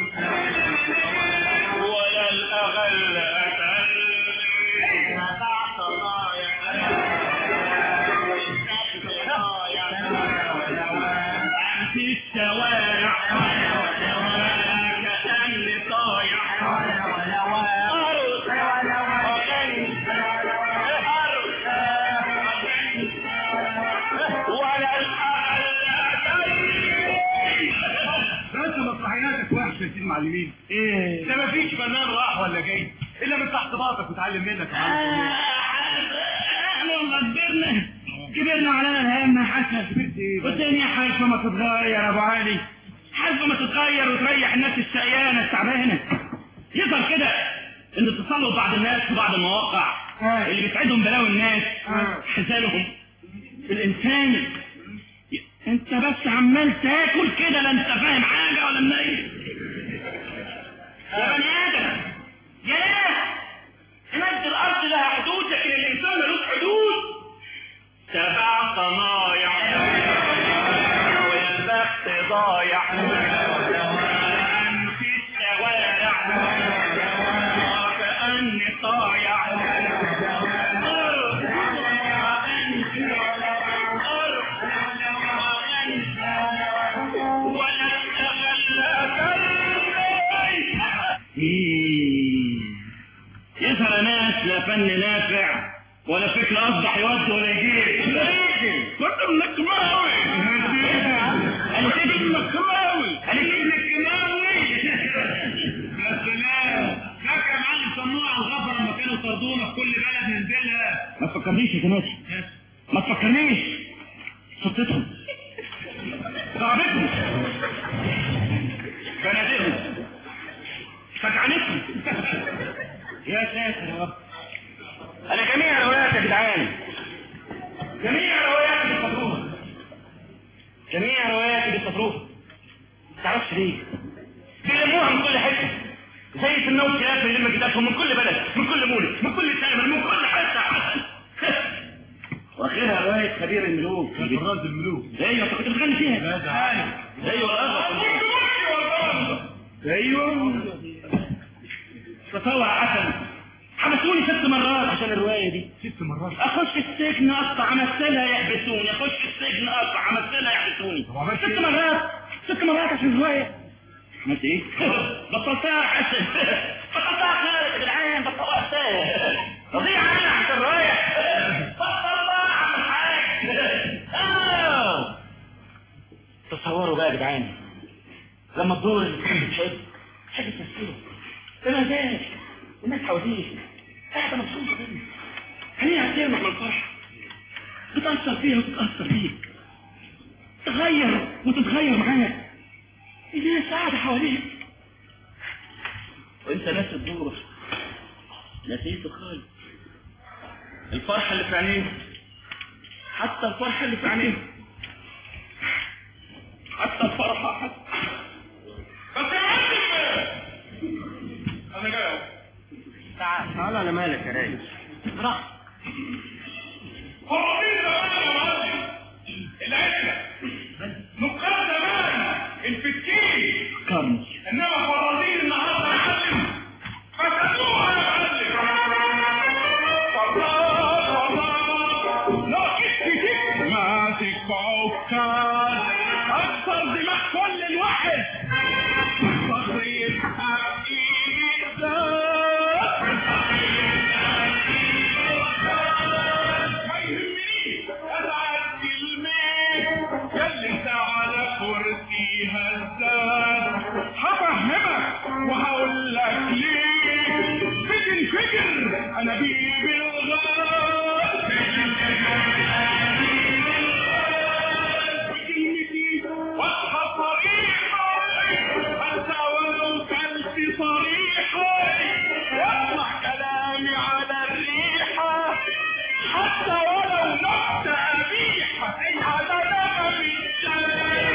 ولا الاغل اتل نفعت ضايع في الشوارع كأني طايع أرقص أغني أرقص أغني ولا انت مسرحياتك وحشه يا سيدي المعلمين ايه ده مفيش فنان راح ولا جاي الا من تحت باطك وتعلم منك يا معلم. احنا كبرنا كبرنا علينا الهم يا حسن والدنيا حالفة ما تتغير يا ابو علي حالفة ما تتغير وتريح الناس الشقيانة التعبانة يظهر كده ان التسلط بعض الناس في بعض المواقع اللي بيسعدهم بلاوي الناس حسالهم الانسان انت بس عمال تاكل كده لا انت فاهم حاجه ولا منيل يا بني ادم يا ناس هناك الارض لها حدود لكن الانسان ملوش حدود سبع صنايع والبخت ضايع أن في الشوارع كأني طايع ولا يظهر ناس لا فن نافع ولا فكر اصبح يودي ولا يجيب كنت من الكماوي انا كنت من الكماوي انا كنت من الكماوي يا سلام فاكر يا معلم صنوع على الغفر لما كانوا طردونا في كل بلد ننزلها ما تفكرنيش يا جماعه ما تفكرنيش صدتهم ضربتهم بنادقهم فجعنتهم يا ساتر يا رب انا جميع الروايات يا جدعان جميع رواياتي بالصفروف جميع رواياتي بالصفروف تعرفش ليه بيلموها من كل حته زي في النوم كلاب بيلم كتابهم من كل بلد من كل مولد من كل سامر من كل حته حسن واخرها روايه خبير الملوك راس الملوك ايوه انت كنت بتغني فيها لا ده عارف ايوه ايوه تصور يا حسن حبسوني ست مرات عشان الرواية دي ست مرات اخش السجن اقطع امثلها يحبسوني اخش السجن اقطع امثلها يحبسوني ست مرات ست مرات عشان الرواية عملت ايه؟ بطلتها يا حسن بطلتها خالد يا جدعان بطلتها تضيع انا عشان الرواية بطلتها عم الحاج آه. تصوروا بقى يا جدعان لما الدور اللي كنت بتحب تحب تمثله بمزاج الناس حواليك قاعدة مبسوطة منك خليها ترمح من الفرحة بتأثر فيها وتتأثر فيك تغير وتتغير معاك الناس قاعدة حواليك وانت ناس الدور نسيت خالص الفرحة اللي في عينيه حتى الفرحة اللي في عينيه حتى الفرحة حتى بس يا معلم انا جاي اهو تعال تعال انا مالك يا ريس راح فرضين زمان يا معلم العشرة نقاط زمان الفتكين كرم انما فرضين النهارده يا معلم فسدوها يا معلم فرضات فرضات لا كتف كتف ماسك عكاز اكثر دماغ كل الواحد صغير حقيقي ما يهمنيش ازعل كلمات يلي انت على كرسي هزاز هفهمك وهقول لك ليه بتنفجر انابيب الغاز وكلمتي واضحه صريحه حتى ولو كلت صريحه واسمع كلامي على الريحه حتى ولو نقطة قبيحة على نغم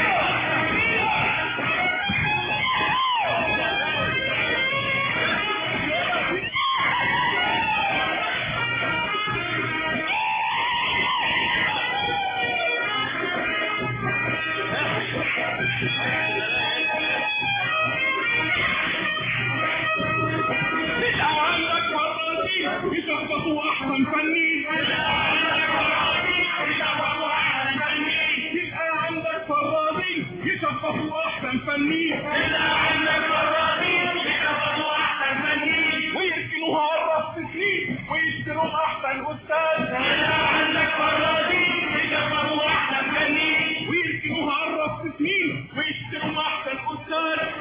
تبقى عندك فراتين يشخصوا احسن فني تبقى عندك فرادين يشخصوا احسن فني ويركنوها اربع سنين ويشتروا احسن استاذ ويركنوها اربع سنين ويشتروا احسن استاذ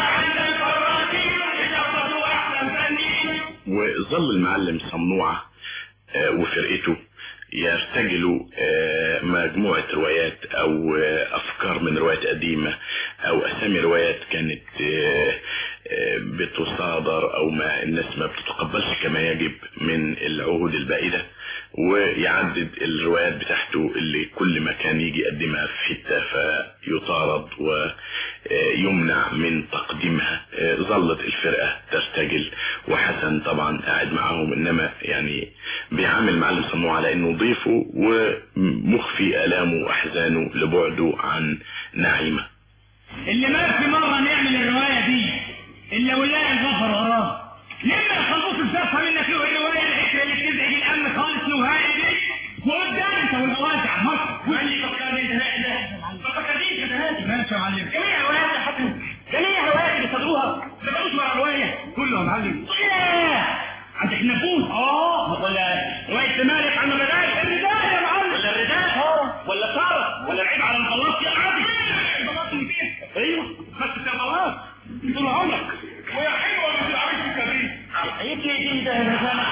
وظل المعلم صمنوعة آه، وفرقته يرتجلوا آه، مجموعة روايات او آه، افكار من روايات قديمة او اسامي روايات كانت آه، آه، بتصادر او ما الناس ما بتتقبلش كما يجب من العهود البائدة ويعدد الروايات بتاعته اللي كل ما كان يجي يقدمها في حتة فيطارد ويمنع من تقديمها آه، ظلت الفرقة ترتجل وحسن طبعا قاعد معاهم انما يعني بيعامل معلم صنوع على انه ضيفه ومخفي الامه واحزانه لبعده عن نعيمة اللي ما في مرة نعمل الرواية دي إلا ولاء الغفر وراه لما الخلبوط الزفة منك له الرواية الحكرة اللي بتزعج الأمن خالص نهائي دي وقدام انت والغوازع مصر قال لي فكرني انت هذا ما فكرنيش انت هذا ماشي يا معلم جميع الروايات يا حسن جميع الروايات اللي صدروها ما كانوش ورا رواية كله يا معلم لا عندك نبوت اه ولا رواية مالك عن الرداء الرداء يا معلم ولا الرداء ولا سارة ولا العيب على البلاط يا عادي البلاط اللي فيك ايوه بس يا بلاط طول عمرك ويا حلوة ما تلعبش في كبير يبني دي ده يا زلمه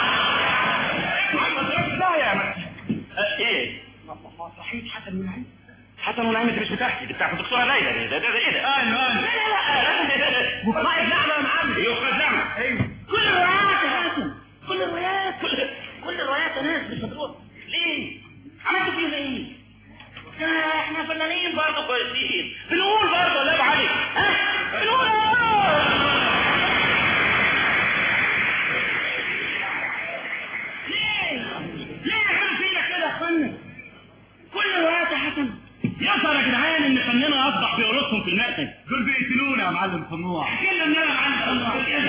لا يا مكي ايه صحيح حسن من عين حسن ونعيم انت مش بتاعتي دي بتاعت الدكتوره ليلى ده ده ده ايه ده؟ ايوه ايوه لا لا لا وقائد نعمه يا معلم ايوه قائد نعمه ايوه كل الروايات يا حسن كل الروايات كل كل الروايات يا ناس مش مضروب ليه؟ عملتوا فيهم ايه؟ ده احنا فنانين برضه كويسين بنقول برضه لا عليك ها بنقول ليه؟ ليه يعملوا فينا كده يا اخوانا؟ كل الروايات يا حسن يظهر يا جدعان ان فننا اصبح بيقرصهم في المأتم دول بيقتلونا يا معلم صنوع كل ان انا معلم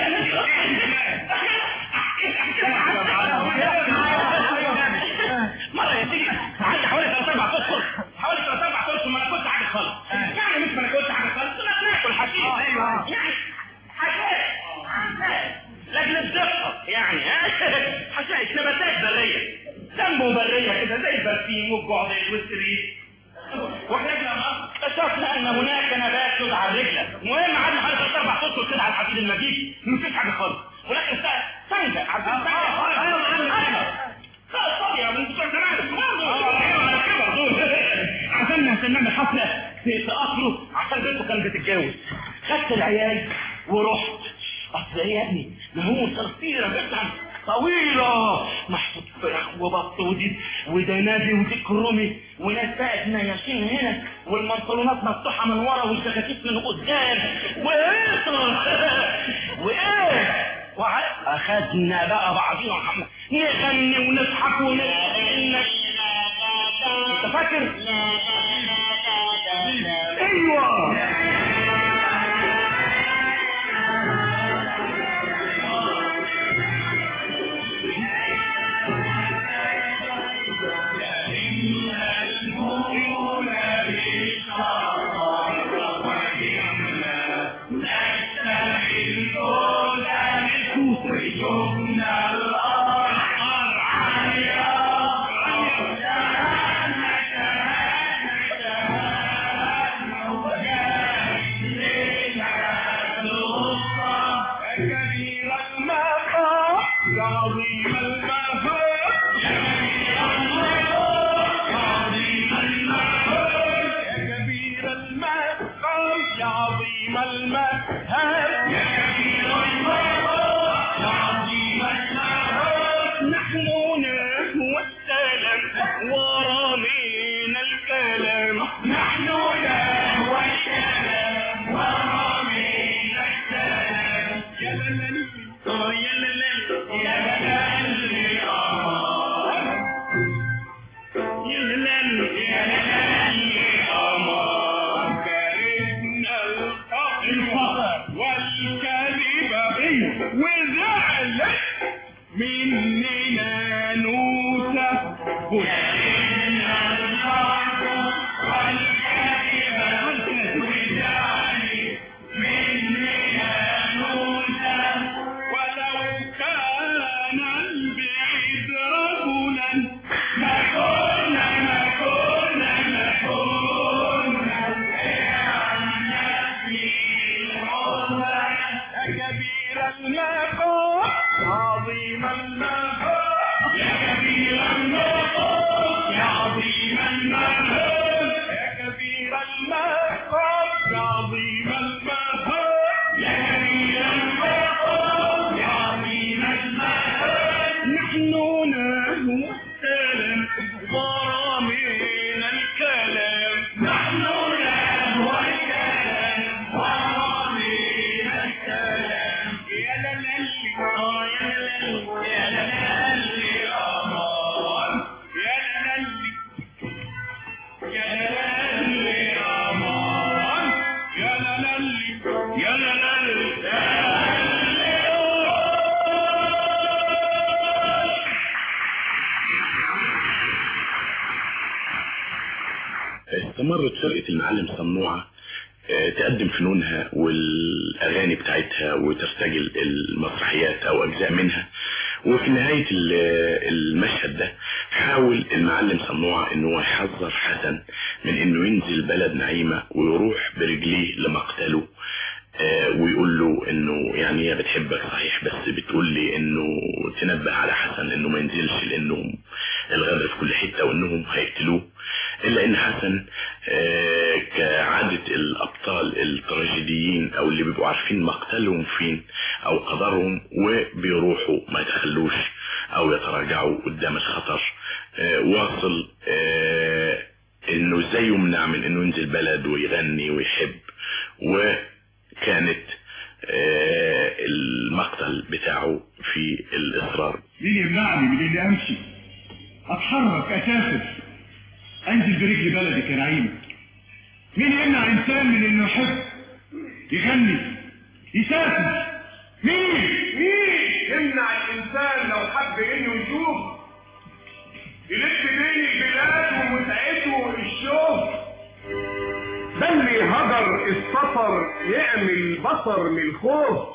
مرة يا سيدي عندي حوالي ثلاث اربع اشهر حوالي ثلاث اربع اشهر ما انا كنت حاجة خالص يعني مش ما انا كنت حاجة خالص كنا بناكل حشيش ايوه يعني حشيش لاجل الدقة يعني ها حشائش نباتات برية دمه برية كده زي البرسيم والجعدين والسرير واحنا لما اكتشفنا ان هناك نبات يدعى الرجلة المهم قعدنا حوالي ثلاث اربع اشهر كده على الحديد المجيد مفيش حاجة خالص ولكن سنجة عارفين سنجة ايوه خلاص طب يا ابو عشان عشان نعمل حفلة في في قصره عشان بنته كانت بتتجوز خدت العيال ورحت اصل ايه يا ابني ده هو صرصيرة جدا طويلة محطوط فراخ وبط ودي ودنادي وديك رومي وناس بقى نياشين هنا والمنطلونات مفتوحة من ورا والجاكيت من قدام وهيصة وايه وع- اخدنا بقى بعضينا وحمو نغني ونضحك ونغني انت فاكر ايوه نحن نهوى السلام ورامينا الكلام نحن نهوى السلام ورامينا الكلام يا لالي آه يا لالي يا لالي آه يا لالي يا لالي آه كرهنا الفقر والكذب وزعل مننا نوسى وكرهنا الفقر والكذب وزعل مننا نوسى ولو كان البعيد رجلا ما كنا ما كنا ما كنا كبير المقام عظيم المقام يا كبير المقام يا عظيم المقام يا كبير المقام يا عظيم المقام يا كبير المقام يا عظيم المقام نحن نهوى السلام ورامينا الكلام نحن نهوى الكلام ورامينا الكلام يا لالي اه يا لالي يا لالي امان يا لالي يا لالي امان يا لالي يا لالي يا استمرت فرقة المعلم صنوعة آه، تقدم فنونها والأغاني بتاعتها وترتجل المسرحيات أو أجزاء منها وفي نهاية ال- المشهد ده حاول المعلم صنوعة إن هو يحذر حسن من إنه ينزل بلد نعيمة ويروح برجليه لمقتله آه، ويقول له انه يعني هي بتحبك صحيح بس بتقول لي انه تنبه على حسن انه ما ينزلش لانه الغدر في كل حته وانهم هيقتلوه الا ان حسن آه، كعادة الابطال التراجيديين او اللي بيبقوا عارفين مقتلهم فين او قدرهم وبيروحوا ما يتخلوش او يتراجعوا قدام الخطر آه، واصل آه، انه ازاي يمنع من انه ينزل بلد ويغني ويحب وكانت آه، المقتل بتاعه في الاصرار مين يمنعني من اني امشي اتحرك اسافر انزل برجل بلدي كنعيمة مين يمنع انسان من انه يحب يغني يسافر مين مين يمنع الانسان لو حب انه يشوف يلف بين البلاد ومتعته الشوق ده اللي هجر السفر يعمل بصر من الخوف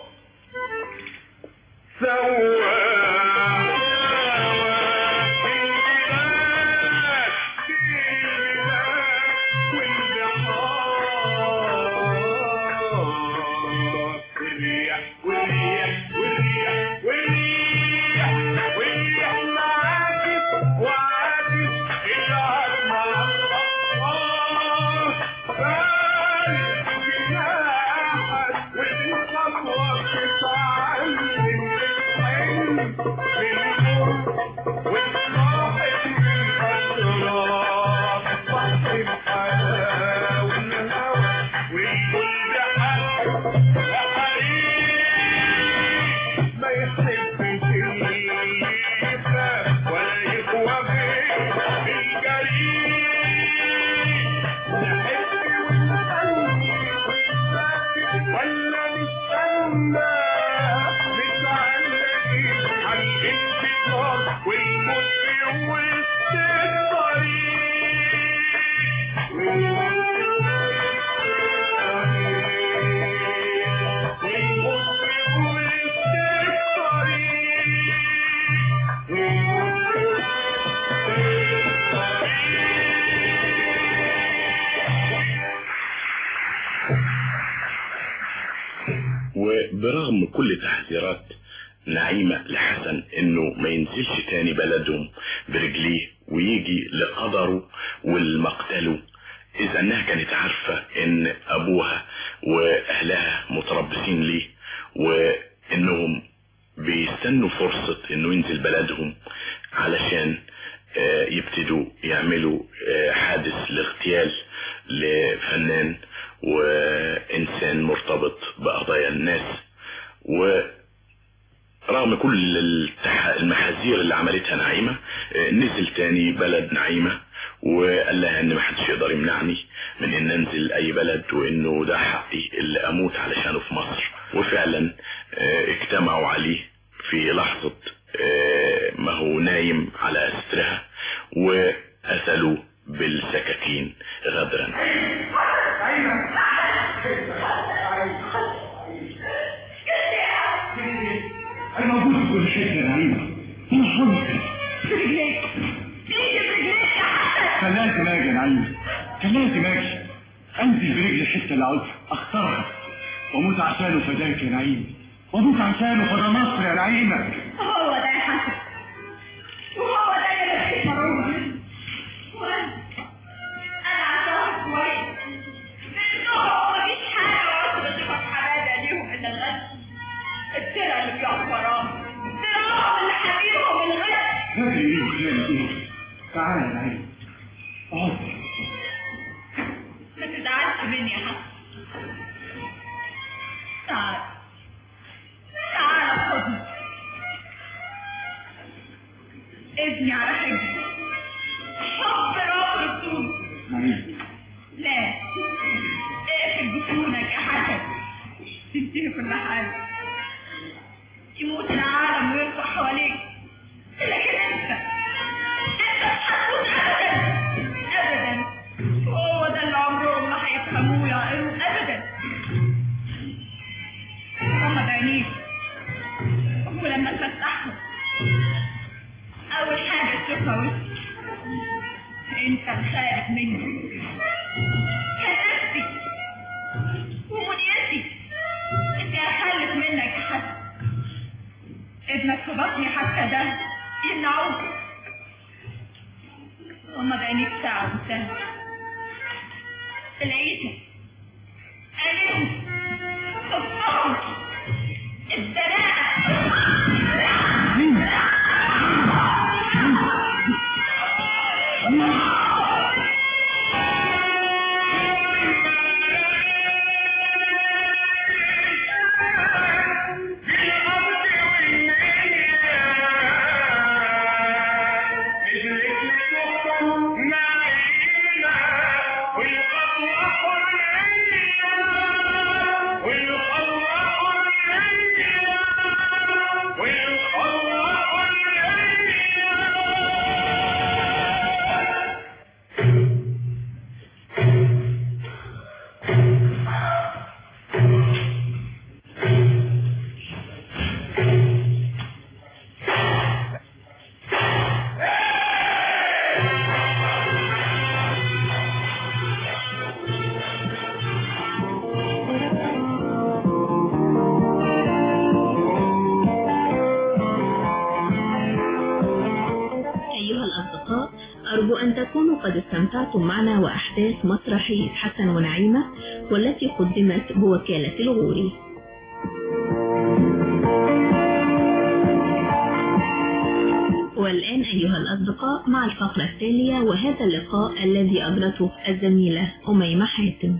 وبرغم كل تحذيرات نعيمة لحسن انه ما ينزلش تاني بلدهم برجليه ويجي لقدره والمقتله اذا انها كانت عارفة ان ابوها واهلها متربصين ليه وانهم بيستنوا فرصة انه ينزل بلدهم علشان يبتدوا يعملوا حادث لاغتيال لفنان وإنسان مرتبط بقضايا الناس ورغم كل المحاذير اللي عملتها نعيمة نزل تاني بلد نعيمة وقال لها ان محدش يقدر يمنعني من ان انزل اي بلد وانه ده حقي اللي اموت علشانه في مصر وفعلا اجتمعوا عليه في لحظة ما هو نايم على استرها وقتلوا بالسكاكين غدرا انا موجود في كل حته يا نعيمه انا حاضر في رجليك ايدي في رجليك يا حسن كان لازم اجي يا نعيمه كان لازم اجي انزل برجلي الحته اللي عاوزها اختارها واموت عشانه فداك يا نعيمه واموت عشانه فدا مصر يا نعيمه هو ده يا حسن وهو ده اللي بخيت مروه وانا انا عارفاها كويس منهم مفيش حاجه عاوزه بشوفها في حبايبي ليهم الا الغد الترع اللي بيقف وراهم تراهم اللي حبيبهم الغد هذه ايه وخيانه ايه تعالى يا نعيمه اقعد ما تزعلش مني يا حسن تعال تعال خدني ابني على حجري حب رافض الطول نعيمه لا اقفل جفونك يا حسن تنتهي كل حاجة يموت العالم ويرفع حواليك لكن انت انت مش هتموت ابدا ابدا وهو ده اللي عمرهم ما هيفهموه يا قرو ابدا غمض عينيك ولما تفتحهم اول حاجة تشوفها وشك انت الخارج مني كان نفسي ومنيتي اني اخلف منك يا حسن ابنك في بطني حتى ده يمنعوك غمض عينيك ساعة وانتهى العيشة عينيهم صفهم الدناءة والخطوة حرية نرجو أن تكونوا قد استمتعتم معنا وأحداث مسرحية حسن ونعيمة والتي قدمت بوكالة الغوري والآن أيها الأصدقاء مع الفقرة التالية وهذا اللقاء الذي أجرته الزميلة أميمة حاتم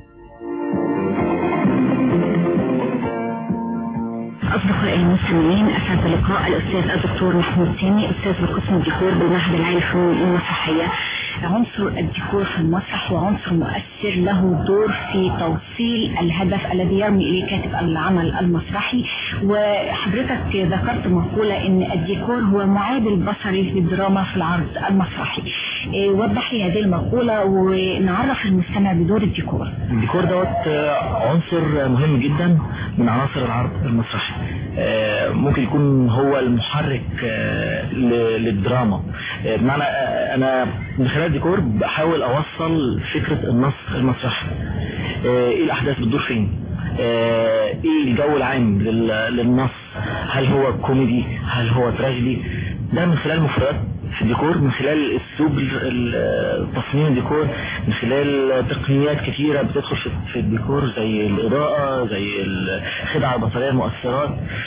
أصدقائي المستمعين أسعد بلقاء الأستاذ الدكتور محمود سامي أستاذ بقسم الديكور بالمعهد العالي للفنون المسرحية عنصر الديكور في المسرح وعنصر مؤثر له دور في توصيل الهدف الذي يرمي إليه كاتب العمل المسرحي وحضرتك ذكرت مقولة أن الديكور هو معادل بصري للدراما في العرض المسرحي إيه، وضح لي هذه المقولة ونعرف المستمع بدور الديكور الديكور دوت آه، عنصر مهم جدا من عناصر العرض المسرحي آه، ممكن يكون هو المحرك آه، ل- للدراما آه، بمعنى آه، انا من خلال الديكور بحاول اوصل فكرة النص المسرحي آه، ايه الاحداث بتدور فين آه، ايه الجو العام لل- للنص هل هو كوميدي هل هو تراجيدي ده من خلال مفردات في الديكور من خلال اسلوب ال- ال- تصميم الديكور من خلال تقنيات كتيرة بتدخل في- في الديكور زي الإضاءة زي الخدعة البصرية المؤثرات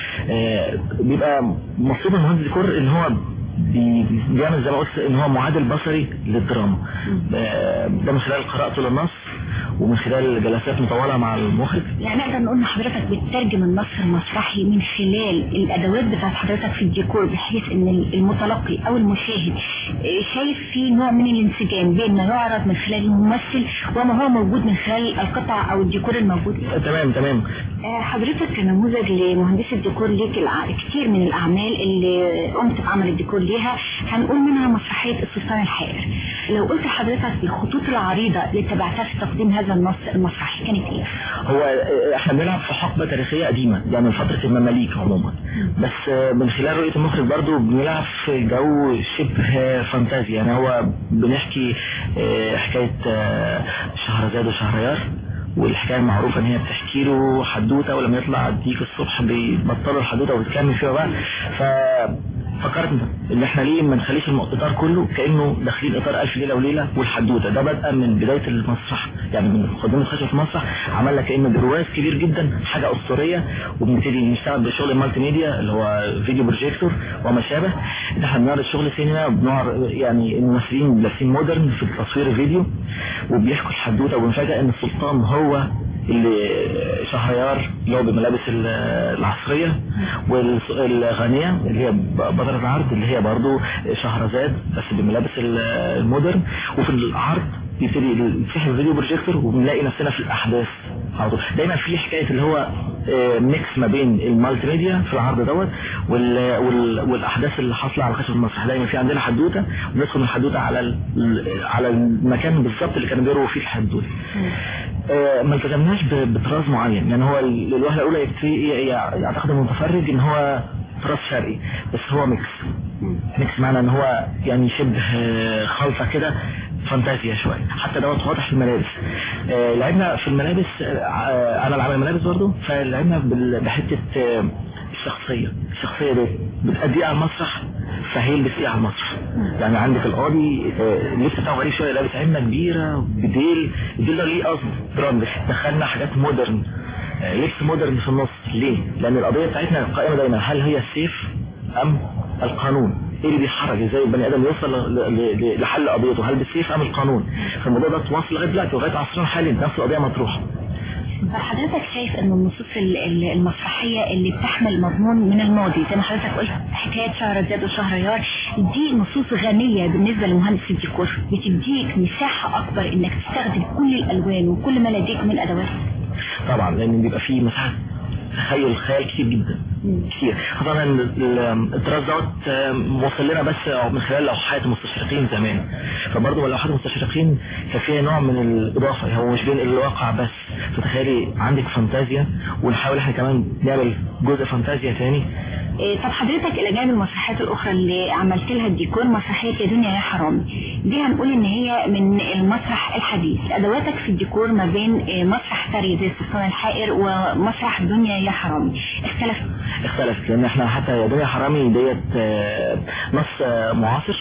آه، بيبقى مطلوب من مهندس الديكور ان هو بي- بيعمل زي ما قلت ان هو معادل بصري للدراما آه، ده من خلال قراءته للنص ومن خلال جلسات مطولة مع المخرج يعني نقدر نقول ان حضرتك بتترجم النص المسرحي من خلال الادوات بتاعت حضرتك في الديكور بحيث ان المتلقي او المشاهد إيه، شايف فيه نوع من الانسجام بين ما يعرض من خلال الممثل وما هو موجود من خلال القطع او الديكور الموجود تمام تمام آه، حضرتك كنموذج لمهندس الديكور ليك الع- كتير من الاعمال اللي قمت بعمل الديكور ليها هنقول منها مسرحيه السلطان الحائر لو قلت لحضرتك الخطوط العريضه اللي اتبعتها في تقديم هذا النص المسرحي كانت ايه؟ هو آه، احنا بنلعب في حقبة تاريخية قديمة يعني من فترة المماليك عموما بس آه، من خلال رؤية المخرج برضو بنلعب في جو شبه فانتازي يعني هو بنحكي آه، حكاية آه، شهرزاد وشهريار والحكاية المعروفة ان هي بتحكي له حدوتة ولما يطلع الديك الصبح بيبطلوا الحدوتة وبتكمل فيها بقى ف فكرت ان احنا ليه ما نخليش الاطار كله كانه داخلين اطار الف ليله وليله والحدوته ده بدءا من بدايه المسرح يعني من مقدمه خشب المسرح عملنا كانه برواز كبير جدا حاجه اسطوريه وبنبتدي نشتغل بشغل المالتي ميديا اللي هو فيديو بروجيكتور وما شابه ان احنا بنعرض شغل سينما بنعرض يعني الممثلين لابسين مودرن في التصوير الفيديو وبيحكوا الحدوته وبنفاجئ ان السلطان هو اللي شهريار اللي هو بالملابس ال- العصرية والغنية اللي هي بطلة العرض اللي هي برضو شهرزاد بس بالملابس ال- المودرن وفي العرض بيبتدي يتفتح الفيديو بروجيكتور وبنلاقي نفسنا في الأحداث على طول دايما في حكاية اللي هو آه، ميكس ما بين المالتي ميديا في العرض دوت وال... وال... والأحداث اللي حاصلة على خشب المسرح دايما في عندنا حدوتة وندخل من الحدوتة على ال... على المكان بالظبط اللي كانوا بيرووا فيه الحدوتة آه، ما التزمناش ب- بطراز معين يعني هو ال- الوهله الاولى يبتدي ي- يعتقد المتفرج ان هو طراز شرقي بس هو ميكس ميكس معنى ان هو يعني شبه آه، خلطه كده فانتازيا شويه حتى دوت واضح في الملابس آه، لعبنا في الملابس آه، انا اللي عامل ملابس برضه فلعبنا بال- بحته آه، الشخصيه الشخصيه دي بتأدي على المسرح فهيلبس ايه على المسرح يعني عندك القاضي آه، اللبس بتاعه غريب شويه لابس عمه كبيره بديل الديل ده ليه قصد درام دخلنا حاجات مودرن آه، لبس مودرن في النص ليه؟ لان القضيه بتاعتنا قائمه دايما هل هي السيف ام القانون ايه اللي بيحرك ازاي البني ادم يوصل ل- ل- ل- لحل قضيته هل بالسيف ام القانون فالموضوع ده تواصل لغايه دلوقتي لغايه عصرنا الحالي نفس القضيه مطروحه فحضرتك شايف ان النصوص ال- ال- المسرحية اللي بتحمل مضمون من الماضي زي ما حضرتك قلت حكاية شهرزاد وشهريار دي نصوص غنية بالنسبة لمهندس الديكور بتديك مساحة اكبر انك تستخدم كل الالوان وكل ما لديك من ادوات طبعا لان بيبقى فيه مساحه تخيل خيال كتير جدا كتير خاصة ان ال- الطراز دوت آم، وصل لنا بس من خلال لوحات المستشرقين زمان فبرضه لوحات المستشرقين كان فيها نوع من الاضافة هو مش بين الواقع بس فتخيلي عندك فانتازيا ونحاول احنا كمان نعمل جزء فانتازيا تاني إيه، طب حضرتك الى جانب المسرحيات الاخرى اللي عملت لها الديكور مسرحيه يا دنيا يا حرامي دي هنقول ان هي من المسرح الحديث ادواتك في الديكور ما بين إيه، مسرح ثري زي السلطان الحائر ومسرح دنيا يا حرامي اختلف اختلفت لان احنا حتى يا دنيا حرامي ديت آه، نص آه، معاصر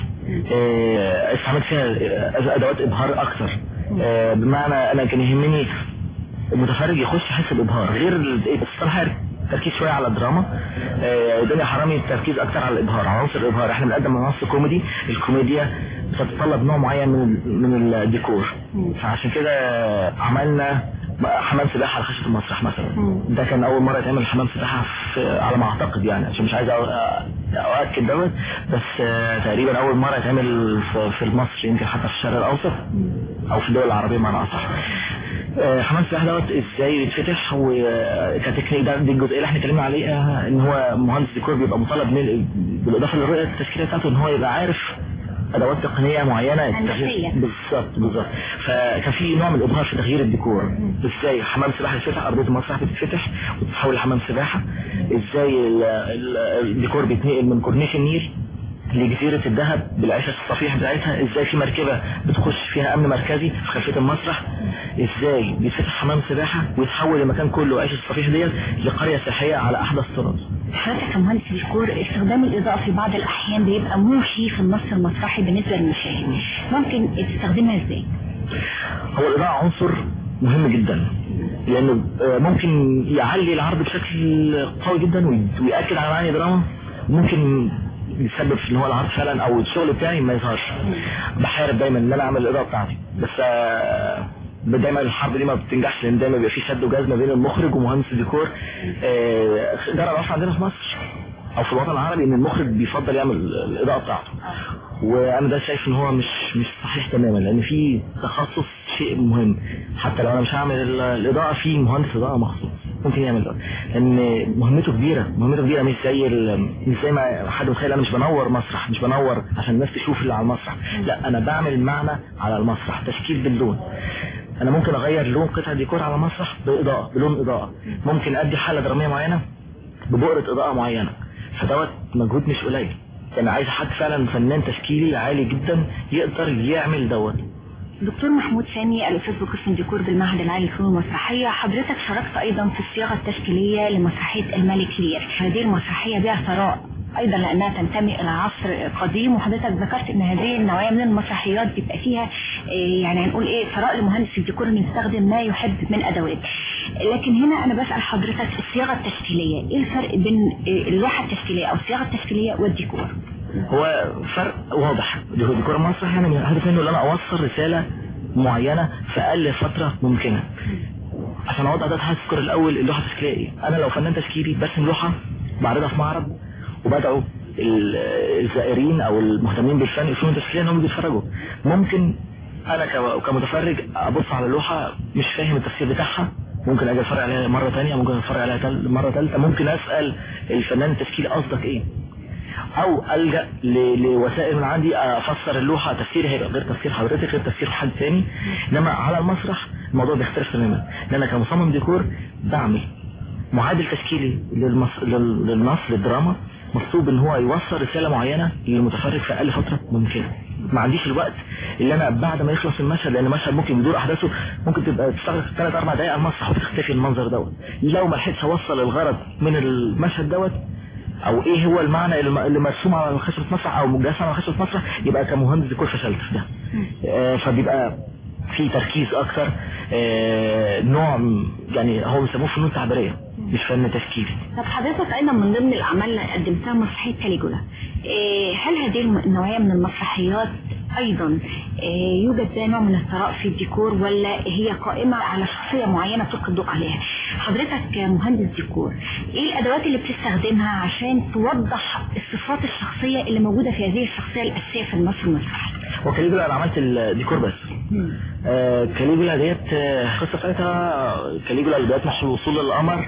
آه، استعملت فيها آه، ادوات ابهار اكتر آه، بمعنى انا كان يهمني المتفرج يخش يحس بابهار غير ال- إيه، السلطان الحائر تركيز شويه على الدراما آه، دنيا حرامي التركيز اكتر على الابهار على عنصر الابهار احنا بنقدم نص كوميدي الكوميديا بتتطلب نوع معين من ال- من الديكور فعشان كده عملنا حمام سباحه على خشبه المسرح مثلا ده كان اول مره يتعمل حمام سباحه في على ما اعتقد يعني عشان مش عايز أ- اؤكد دوت بس آه، تقريبا اول مره يتعمل في- في مصر يمكن حتى في الشرق الاوسط او في الدول العربيه بمعنى اصح آه، حمام السباحه دوت ازاي بيتفتح وكتكنيك ده دي الجزئيه اللي احنا اتكلمنا عليها ان هو مهندس ديكور بيبقى مطالب من بالاضافه للرؤيه التشكيليه بتاعته ان هو يبقى عارف ادوات تقنيه معينه هندسية. بالظبط بالظبط فكان في نوع من الابهار في تغيير الديكور ازاي حمام سباحه يتفتح ارضيه المسرح بتتفتح وتتحول لحمام سباحه ازاي ال- ال- الديكور بيتنقل من كورنيش النيل لجزيرة الذهب بالعيشة الصفيح بتاعتها ازاي في مركبة بتخش فيها امن مركزي في خلفية المسرح ازاي بيتفتح حمام سباحة ويتحول المكان كله عيشة الصفيح ديت لقرية سياحية على احدث الطرق حضرتك كمهندس ديكور استخدام الإضاءة في بعض الأحيان بيبقى موحي في النص المسرحي بالنسبة للمشاهد ممكن تستخدمها ازاي؟ هو الإضاءة عنصر مهم جدا لأنه آه، ممكن يعلي العرض بشكل قوي جدا وي- ويأكد على معاني دراما ممكن يسبب في ان هو العرض فعلا او الشغل بتاعي ما يظهرش بحارب دايما ان انا اعمل الاضاءه بتاعتي بس آه، دايما الحرب دي ما بتنجحش لان دايما بيبقى في شد وجذب ما بين المخرج ومهندس الديكور آه، جرى العصر عندنا في مصر او في الوطن العربي ان المخرج بيفضل يعمل الاضاءه بتاعته وانا ده شايف ان هو مش مش صحيح تماما لان في تخصص شيء مهم حتى لو انا مش هعمل ال- الاضاءه في مهندس اضاءه مخصوص ممكن يعمل ده لان مهمته كبيره مهمته كبيره مش زي ال- مش زي ما حد متخيل انا مش بنور مسرح مش بنور عشان الناس تشوف اللي على المسرح لا انا بعمل معنى على المسرح تشكيل باللون انا ممكن اغير لون قطع ديكور على المسرح باضاءه بلون اضاءه ممكن ادي حاله دراميه معينه ببؤره اضاءه معينه فدوت مجهود مش قليل انا عايز حد فعلا فنان تشكيلي عالي جدا يقدر يعمل دوت دكتور محمود سامي الأستاذ بقسم ديكور بالمعهد العالي للفنون المسرحية حضرتك شاركت أيضا في الصياغة التشكيلية لمسرحية الملك لير هذه المسرحية بها ثراء أيضا لأنها تنتمي إلى عصر قديم وحضرتك ذكرت إن هذه النوعية من المسرحيات بيبقى فيها إيه، يعني هنقول إيه ثراء لمهندس الديكور إنه يستخدم ما يحب من أدوات لكن هنا أنا بسأل حضرتك الصياغة التشكيلية إيه الفرق بين إيه، اللوحة التشكيلية أو الصياغة التشكيلية والديكور؟ هو فرق واضح ديكور ديكور المسرح يعني من الهدف منه ان انا اوصل رساله معينه في اقل فتره ممكنه عشان اوضح ده هذكر الاول اللوحه التشكيليه ايه انا لو فنان تشكيلي برسم لوحه بعرضها في معرض وبدعو ال- الزائرين او المهتمين بالفن الفنون التشكيليه انهم يجوا يتفرجوا ممكن انا ك- كمتفرج ابص على اللوحه مش فاهم التفسير بتاعها ممكن اجي اتفرج عليها مره تانية ممكن اتفرج عليها تل- مره ثالثه ممكن اسال الفنان التشكيلي قصدك ايه او الجا ل- لوسائل من عندي افسر اللوحه تفسيري هيبقى غير تفسير حضرتك غير تفسير حد تاني انما على المسرح الموضوع بيختلف تماما ان انا كمصمم ديكور بعمل معادل تشكيلي للمص... لل- للنص للدراما مطلوب ان هو يوصل رساله معينه للمتفرج في اقل فتره ممكنه ما عنديش الوقت اللي انا بعد ما يخلص المشهد لان المشهد ممكن يدور احداثه ممكن تبقى تستغرق ثلاث اربع دقائق على المسرح وتختفي المنظر دوت لو ما لحقتش اوصل الغرض من المشهد دوت او ايه هو المعنى اللي م- اللي مرسوم على خشبة مسرح او مجسم على خشبة مسرح يبقى كمهندس ديكور فشلت في ده آه، فبيبقى في تركيز اكتر آه، نوع م- يعني هو بيسموه فنون تعبيريه مش فن تشكيلي طب حضرتك ايضا من ضمن الاعمال اللي قدمتها مسرحيه كاليجولا إيه، هل هذه الم- النوعيه من المسرحيات ايضا إيه، يوجد فيها نوع من الثراء في الديكور ولا هي قائمه على شخصيه معينه تلقي الضوء عليها حضرتك كمهندس ديكور ايه الادوات اللي بتستخدمها عشان توضح الصفات الشخصيه اللي موجوده في هذه الشخصيه الاساسيه في النص المسرحي وكاليجولا انا عملت الديكور بس آه، كاليجولا ديت آه، القصه بتاعتها كاليجولا اللي بيطمح الوصول للقمر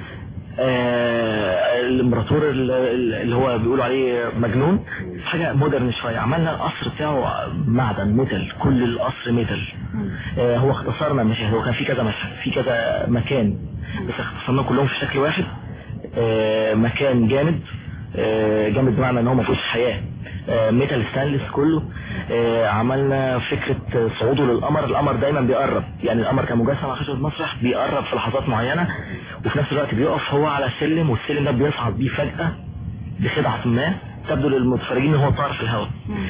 آه، الامبراطور ال- ال- اللي هو بيقولوا عليه مجنون حاجه مودرن شويه عملنا القصر بتاعه معدن ميتال كل القصر ميتال آه، هو اختصرنا المشاهد هو كان في كذا مشهد في كذا مكان بس اختصرناهم كلهم في شكل واحد آه، مكان جامد آه، جامد بمعنى ان هو ما فيهوش حياه آه، ميتال ستانلس كله آه، عملنا فكره صعوده للقمر القمر دايما بيقرب يعني القمر كمجسم على خشبه المسرح بيقرب في لحظات معينه وفي نفس الوقت بيقف هو على السلم والسلم ده بيصعد بيه فجاه بخدعه ما تبدو للمتفرجين ان هو طار في الهواء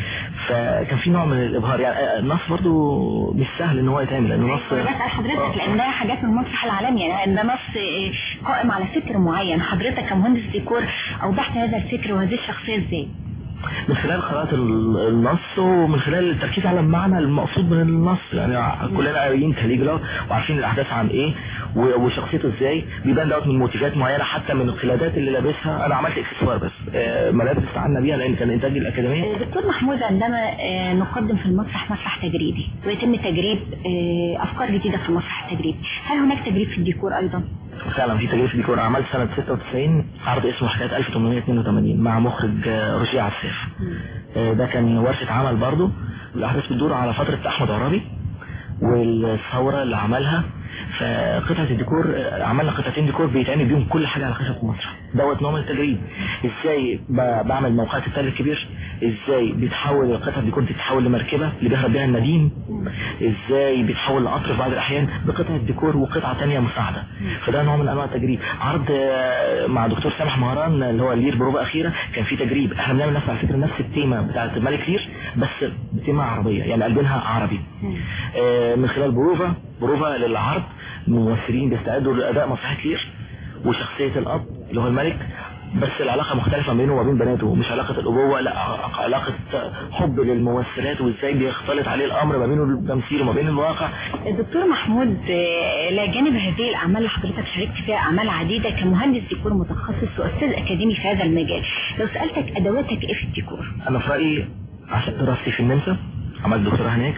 فكان في نوع من الابهار يعني آه، النص برضو مش سهل ان هو يتعمل لانه نص بسأل حضرتك لان ده حاجات من المسرح العالمي يعني ده نص آه، قائم على فكر معين حضرتك كمهندس ديكور اوضحت هذا الفكر وهذه الشخصية ازاي من خلال قراءة ال- النص ومن خلال التركيز على المعنى المقصود من النص يعني كلنا قاريين كاليجرا وعارفين الأحداث عن إيه و- وشخصيته إزاي بيبان دوت من موتيفات معينة حتى من القلادات اللي لابسها أنا عملت إكسسوار بس آه، ملابس استعنا بيها لأن كان إنتاج الأكاديمية آه، دكتور محمود عندما آه، نقدم في المسرح مسرح تجريبي ويتم تجريب آه، افكار جديدة في المسرح التجريبي هل هناك تجريب في الديكور ايضا فعلا في تجربة ديكور عملت سنة 96 عرض اسمه حكاية 1882 مع مخرج آه، رشيد عساف آه، ده كان ورشة عمل برضه الأحداث بتدور على فترة أحمد عرابي والثورة اللي عملها فقطعة الديكور آه، عملنا قطعتين ديكور بيتعمل بيهم كل حاجة على خشبة المسرح دوت نوع من التدريب ازاي ب- بعمل موقعات التل الكبير ازاي بتحول القطعة الديكور تتحول لمركبة اللي بيهرب بيها النديم ازاي بيتحول لقطر في بعض الاحيان بقطعة ديكور وقطعة تانية مساعدة فده نوع من انواع التجريب عرض آه، مع دكتور سامح مهران اللي هو لير بروفة اخيرة كان في تجريب احنا بنعمل نفس على فكرة نفس التيمة بتاعت الملك لير بس بتيمة عربية يعني قلبينها عربي آه، من خلال بروفة بروفة للعرض ممثلين بيستعدوا لأداء مسرحية لير وشخصية الأب اللي هو الملك بس العلاقة مختلفة بينه وبين بناته مش علاقة الأبوة لا ع- علاقة حب للممثلات وإزاي بيختلط عليه الأمر ما بينه التمثيل وما بين الواقع دكتور محمود آه، الى جانب هذه الاعمال اللي حضرتك شاركت فيها اعمال عديدة كمهندس ديكور متخصص واستاذ اكاديمي في هذا المجال لو سألتك ادواتك ايه في الديكور أنا في رأيي عشان دراستي في النمسا عملت دكتوراه هناك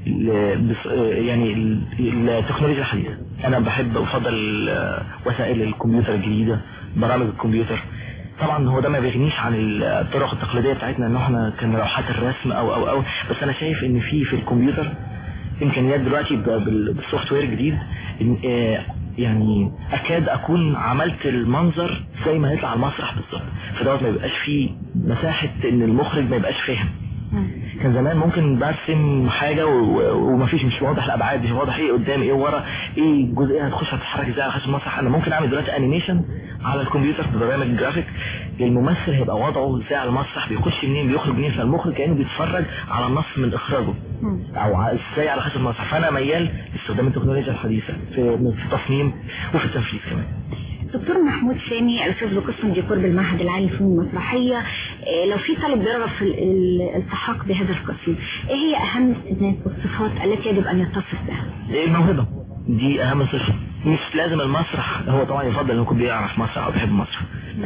ل- بس يعني ال- التكنولوجيا الحديثة أنا بحب أفضل آه، وسائل الكمبيوتر الجديدة برامج الكمبيوتر طبعا هو ده ما بيغنيش عن الطرق التقليدية بتاعتنا ان احنا كان لوحات الرسم او او او بس انا شايف ان في في الكمبيوتر امكانيات دلوقتي ب- بال- بالسوفت وير الجديد إن آه، يعني اكاد اكون عملت المنظر زي ما هيطلع على المسرح بالظبط فدوت ما يبقاش فيه مساحة ان المخرج ما يبقاش فاهم كان زمان ممكن برسم حاجة و- ومفيش مش واضح الابعاد مش واضح ايه قدام ايه ورا ايه الجزئيه هتخش هتتحرك ازاي على خشب المسرح انا ممكن اعمل دلوقتي انيميشن على الكمبيوتر ببرامج جرافيك للممثل هيبقى وضعه ازاي على المسرح بيخش منين بيخرج منين فالمخرج كانه بيتفرج على النص من اخراجه او ع- ازاي على خشب المسرح فانا ميال لاستخدام التكنولوجيا الحديثه في في التصميم وفي التنفيذ كمان دكتور محمود سامي استاذ بقسم ديكور بالمعهد العالي للفنون المسرحيه آه، لو في طالب بيرغب في ال- ال- الالتحاق بهذا القسم ايه هي اهم السمات والصفات التي يجب ان يتصف بها ايه الموهبة دي اهم صفة مش لازم المسرح هو طبعا يفضل انه يكون بيعرف مسرح او بيحب مسرح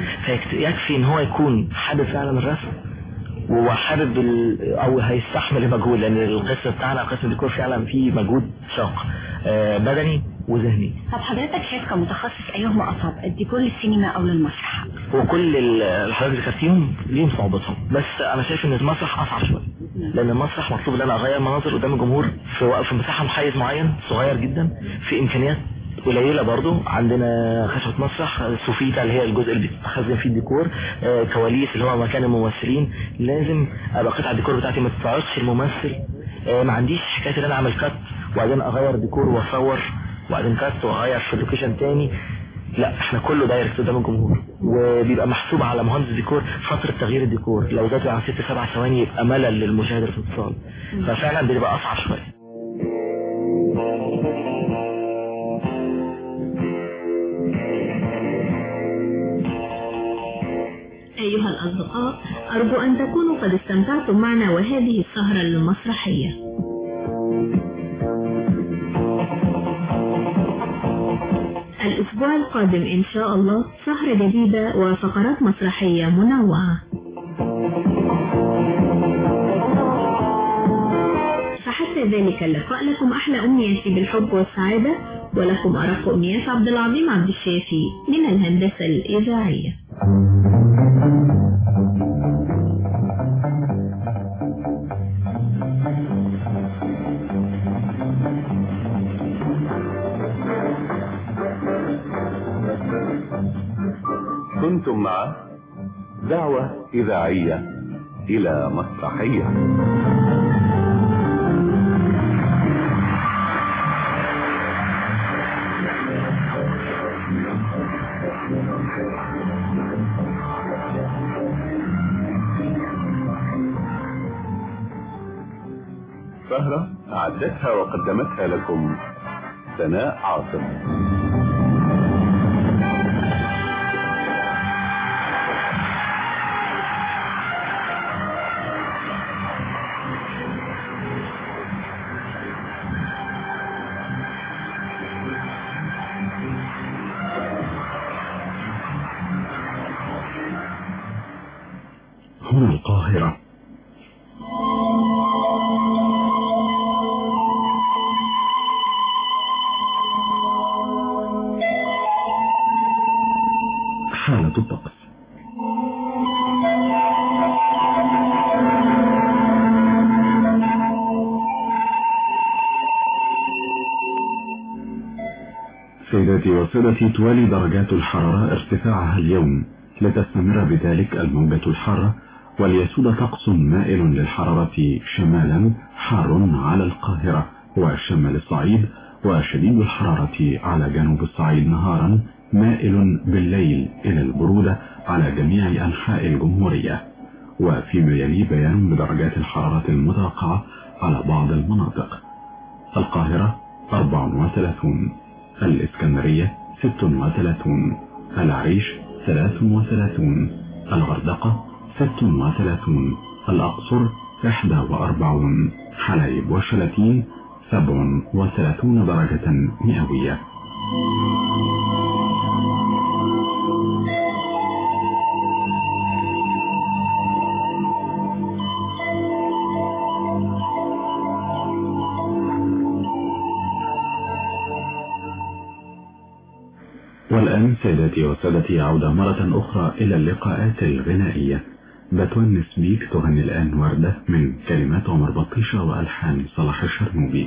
فيكفي ان هو يكون حابب فعلا الرسم وحابب ال... او هيستحمل المجهود لان القسم بتاعنا قسم الديكور فعلا فيه مجهود شاق آه، بدني وذهني طب حضرتك شايف كمتخصص ايهما اصعب الديكور للسينما او للمسرح وكل ال- الحاجات اللي ذكرتيهم ليهم صعوبتهم بس انا شايف ان المسرح اصعب شويه لان المسرح مطلوب ان انا اغير مناظر قدام الجمهور في وق- في مساحه محيز معين صغير جدا في امكانيات قليلة برضو عندنا خشبة مسرح سوفيتا اللي هي الجزء اللي بتخزن فيه الديكور آه، كواليس اللي هو مكان الممثلين لازم ابقى قطع الديكور بتاعتي ما تتعرضش الممثل آه، ما عنديش حكاية ان انا اعمل كات وبعدين اغير ديكور واصور وبعدين كات واغير في لوكيشن تاني لا احنا كله دايركت قدام الجمهور وبيبقى محسوب على مهندس ديكور فترة تغيير الديكور لو زاد عن ست سبع ثواني يبقى ملل للمشاهد اللي في الاتصال ففعلا بتبقى اصعب شوية أيها الأصدقاء أرجو أن تكونوا قد استمتعتم معنا وهذه السهرة المسرحية الأسبوع القادم إن شاء الله سهرة جديدة وفقرات مسرحية منوعة فحتى ذلك اللقاء لكم أحلى أمنياتي بالحب والسعادة ولكم أرق أمنيات عبد العظيم عبد الشافي من الهندسة الإذاعية كنتم مع دعوة إذاعية إلى مسرحية سهرة أعدتها وقدمتها لكم سناء عاصم هنا القاهرة حالة الطقس سيداتي وسادتي توالي درجات الحرارة ارتفاعها اليوم لتستمر بذلك الموجة الحارة وليسود طقس مائل للحرارة شمالا حار على القاهرة وشمال الصعيد وشديد الحرارة على جنوب الصعيد نهارا مائل بالليل إلى البرودة على جميع أنحاء الجمهورية وفيما يلي بيان بدرجات الحرارة المتوقعة على بعض المناطق القاهرة 34 الإسكندرية 36 العريش 33 الغردقة 36 الأقصر 41 حلايب وشلاتين 37 درجة مئوية والآن سيداتي وسادتي عودة مرة أخرى إلى اللقاءات الغنائية بتونس بيك تغني الآن وردة من كلمات عمر بطيشة وألحان صلاح الشرنوبي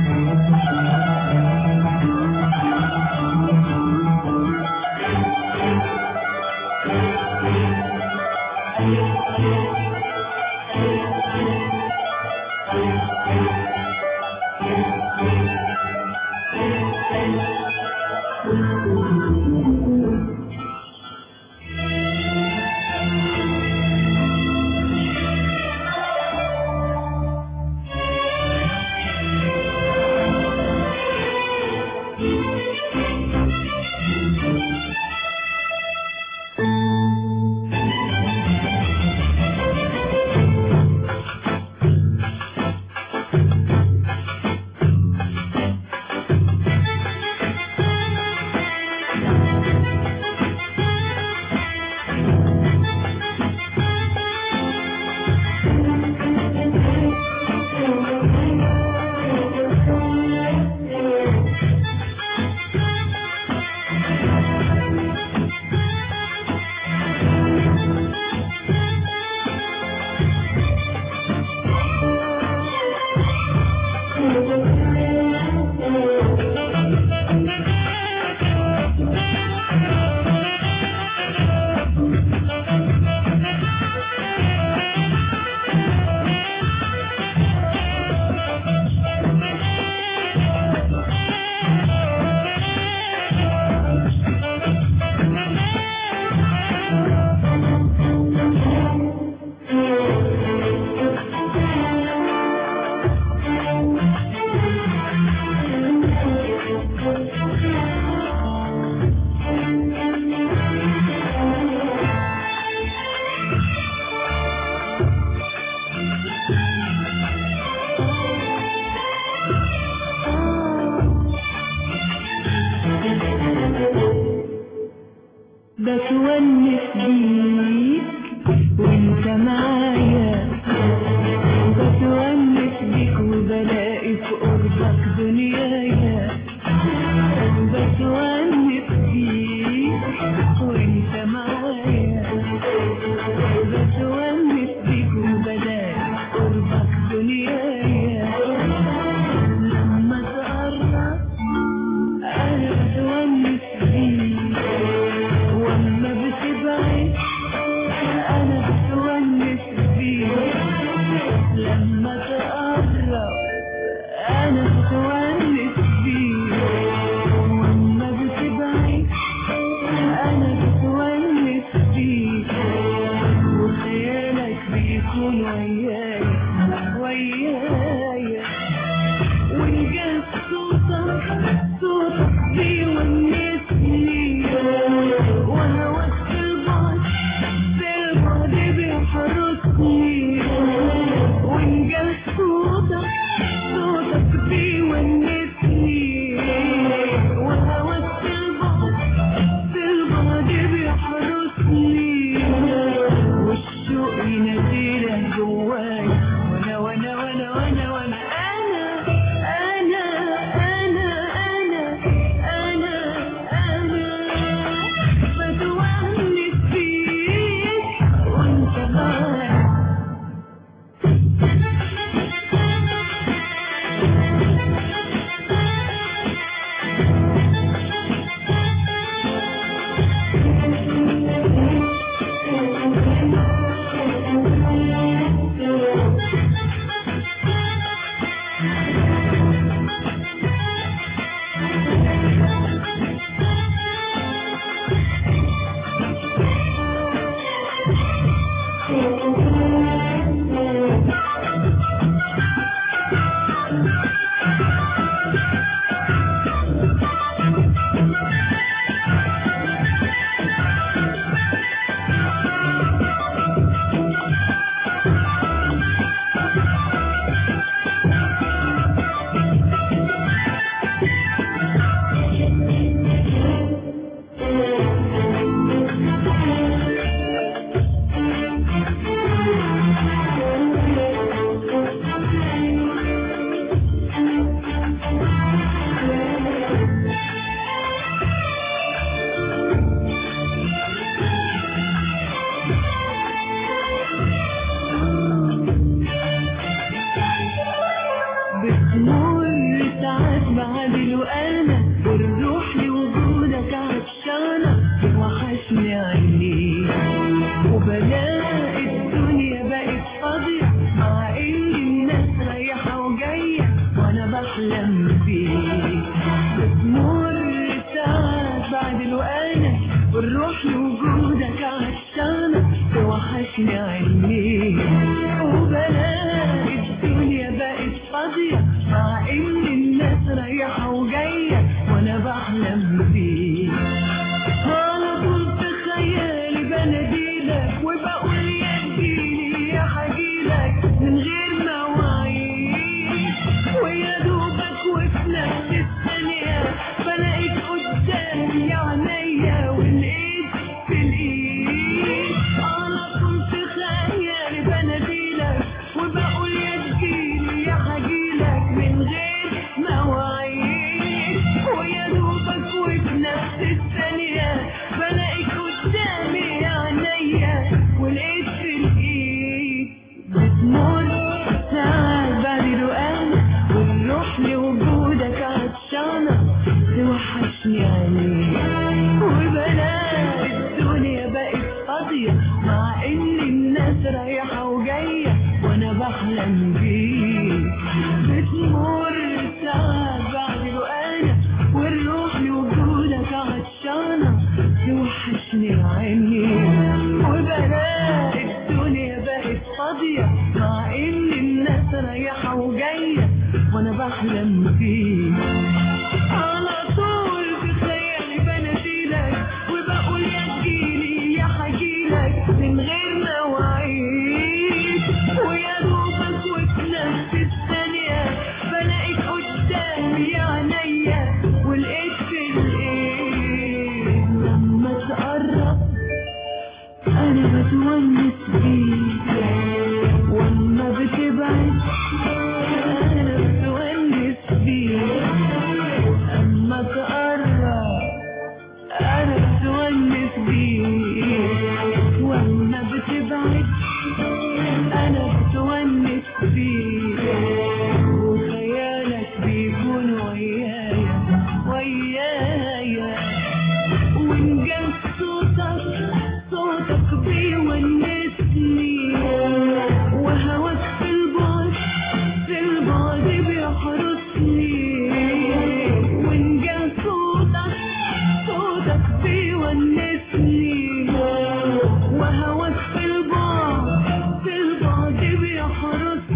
Thank you. قربك دنيايا بتونس بيك وانت معايا بتونس بيك وبدال قربك دنيايا لما تقرب انا بتونس بيك واما بتبعد انا بتونس بيك لما تقرب انا بتونس بيك واما بتبعد انا بتونس بيك وخيالك بيكون وياي وياي ونجاز صوتك صوتك بيونسني وهواك في البعد في البعد بيحرسني ونجاز صوتك صوتك بيونسني وهواك في البعد في البعد بيحرسني والشوق يناديلك جواي وانا وانا وانا وانا وانا انا انا انا انا انا انا بتونس فيك وانت معايا بتمر ساعات بعدل وانا والروح لوجودك عطشانة وحشني عينيك وبلاقي الدنيا بقت فاضية مع ان الناس رايحة وجاية وانا بحلم بيك بتمر ساعات بعدل وانا والروح لوجودك عطشانة وحشني عينيك وبلاقي الدنيا بقت فاضية مع ان الناس رايحة وجاية وانا بحلم بيك على طول في خيالي بناديلك وبقول يا تجيلي يا حجيلك من غير مواعيد ويا دوبك وفي نفس الثانية بلاقيك قدامي عينيا والايد في الايد على طول في خيالي بناديلك وبقول يا تجيلي يا حجيلك من غير مواعيد ويا دوبك وفي نفس الثانية بلاقيك قدامي عينيا والايد في الايد بتمر ساعات بعد رقانا والروح لوجودك عطشانة توحشني عليك وبلاقي الدنيا بقت فاضية مع ان الناس رايحة وجاية وانا بحلم بيك بتمر ساعات بعد رقانا والروح لوجودك عطشانة توحشني عينيك وبلاقي الدنيا بقت فاضية مع ان الناس رايحة وجاية وانا بحلم بيك على طول في خيالي بناديلك وبقول يا تجيلي يا حجيلك من غير مواعيد ويا دوبك وفي نفس الثانية بلاقيك قدامي عينيا والايد في الايد لما تقرب انا بتونس بيك واما بتبعد انا بتونس بيك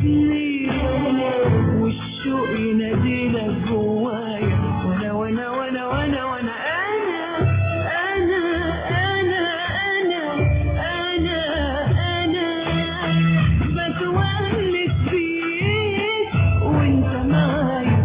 سنين والشوق يناديلك جوايا وانا وانا وانا وانا وانا انا انا انا انا انا انا بتولد فيك وانت معايا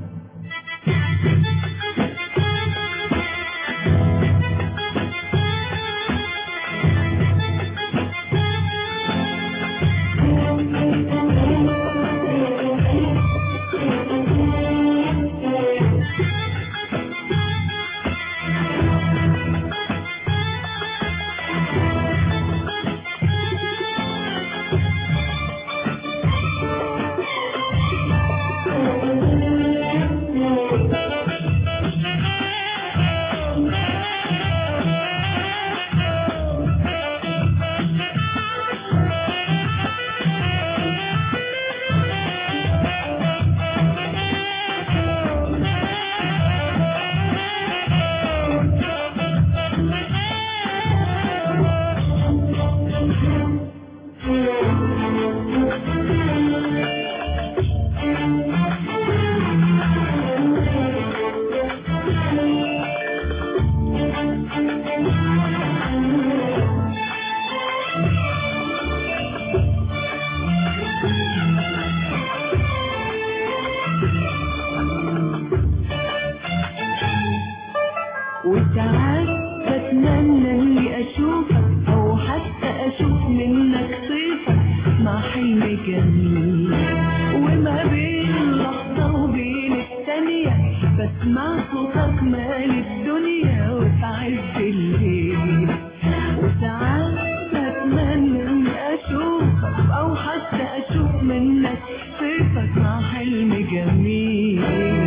وساعات بتمنى اني اشوفك او حتى اشوف منك صفك مع حلم جميل وما بين لحظة وبين التانية بسمع صوتك مال الدنيا وفي عز الليل وساعات بتمنى اني اشوفك او حتى اشوف منك صفك مع حلم جميل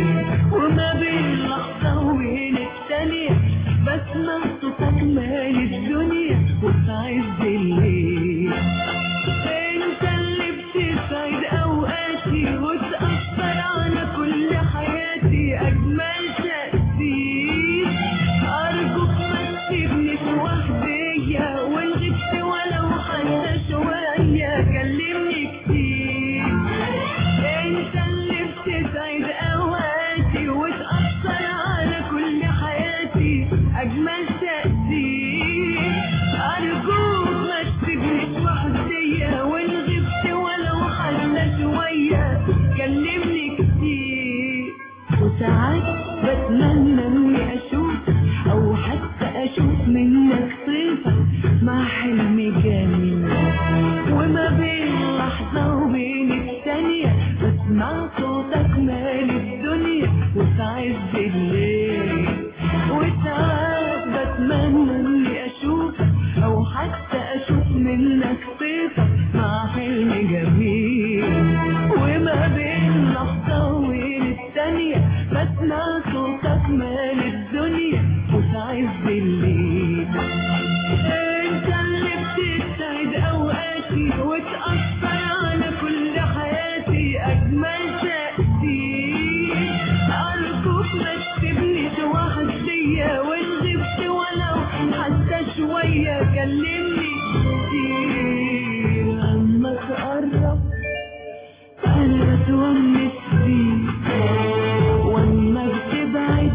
وما بين لحظة وبين التانية بسمع صوتك مال الدنيا وفي عز الليل انت اللي بتسعد اوقاتي وتأثر على كل حياتي اجمل تأثير ارجوك ما تسيبنيش وحدية وان غبت ولو حتى شوية كلمني كتير انت اللي بتسعد اوقاتي وتأثر على كل حياتي اجمل تأثير ارجوك ما تسيبنيش وحدية وان غبت ولو حتى شوية كلمني كتير وساعات بتمنى اني اشوف او حتى اشوف منك صفة مع حلم جميل وما بين لحظة وبين الثانية بسمع صوتك مال الدنيا وفي عز الليل وساعات بتمنى اني اشوفك او حتى اشوف منك صفة مع حلم جميل وما بين لحظة وبين الثانية بسمع صوتك مال الدنيا وفي عز الليل انت اللي بتسعد اوقاتي وتأثر على كل حياتي اجمل تأثير ارجوك ما تسيبنيش وحدية وان غبت ولو حتى شوية كلمني كتير لما تقرب انا بتونس بيك واما بتبعد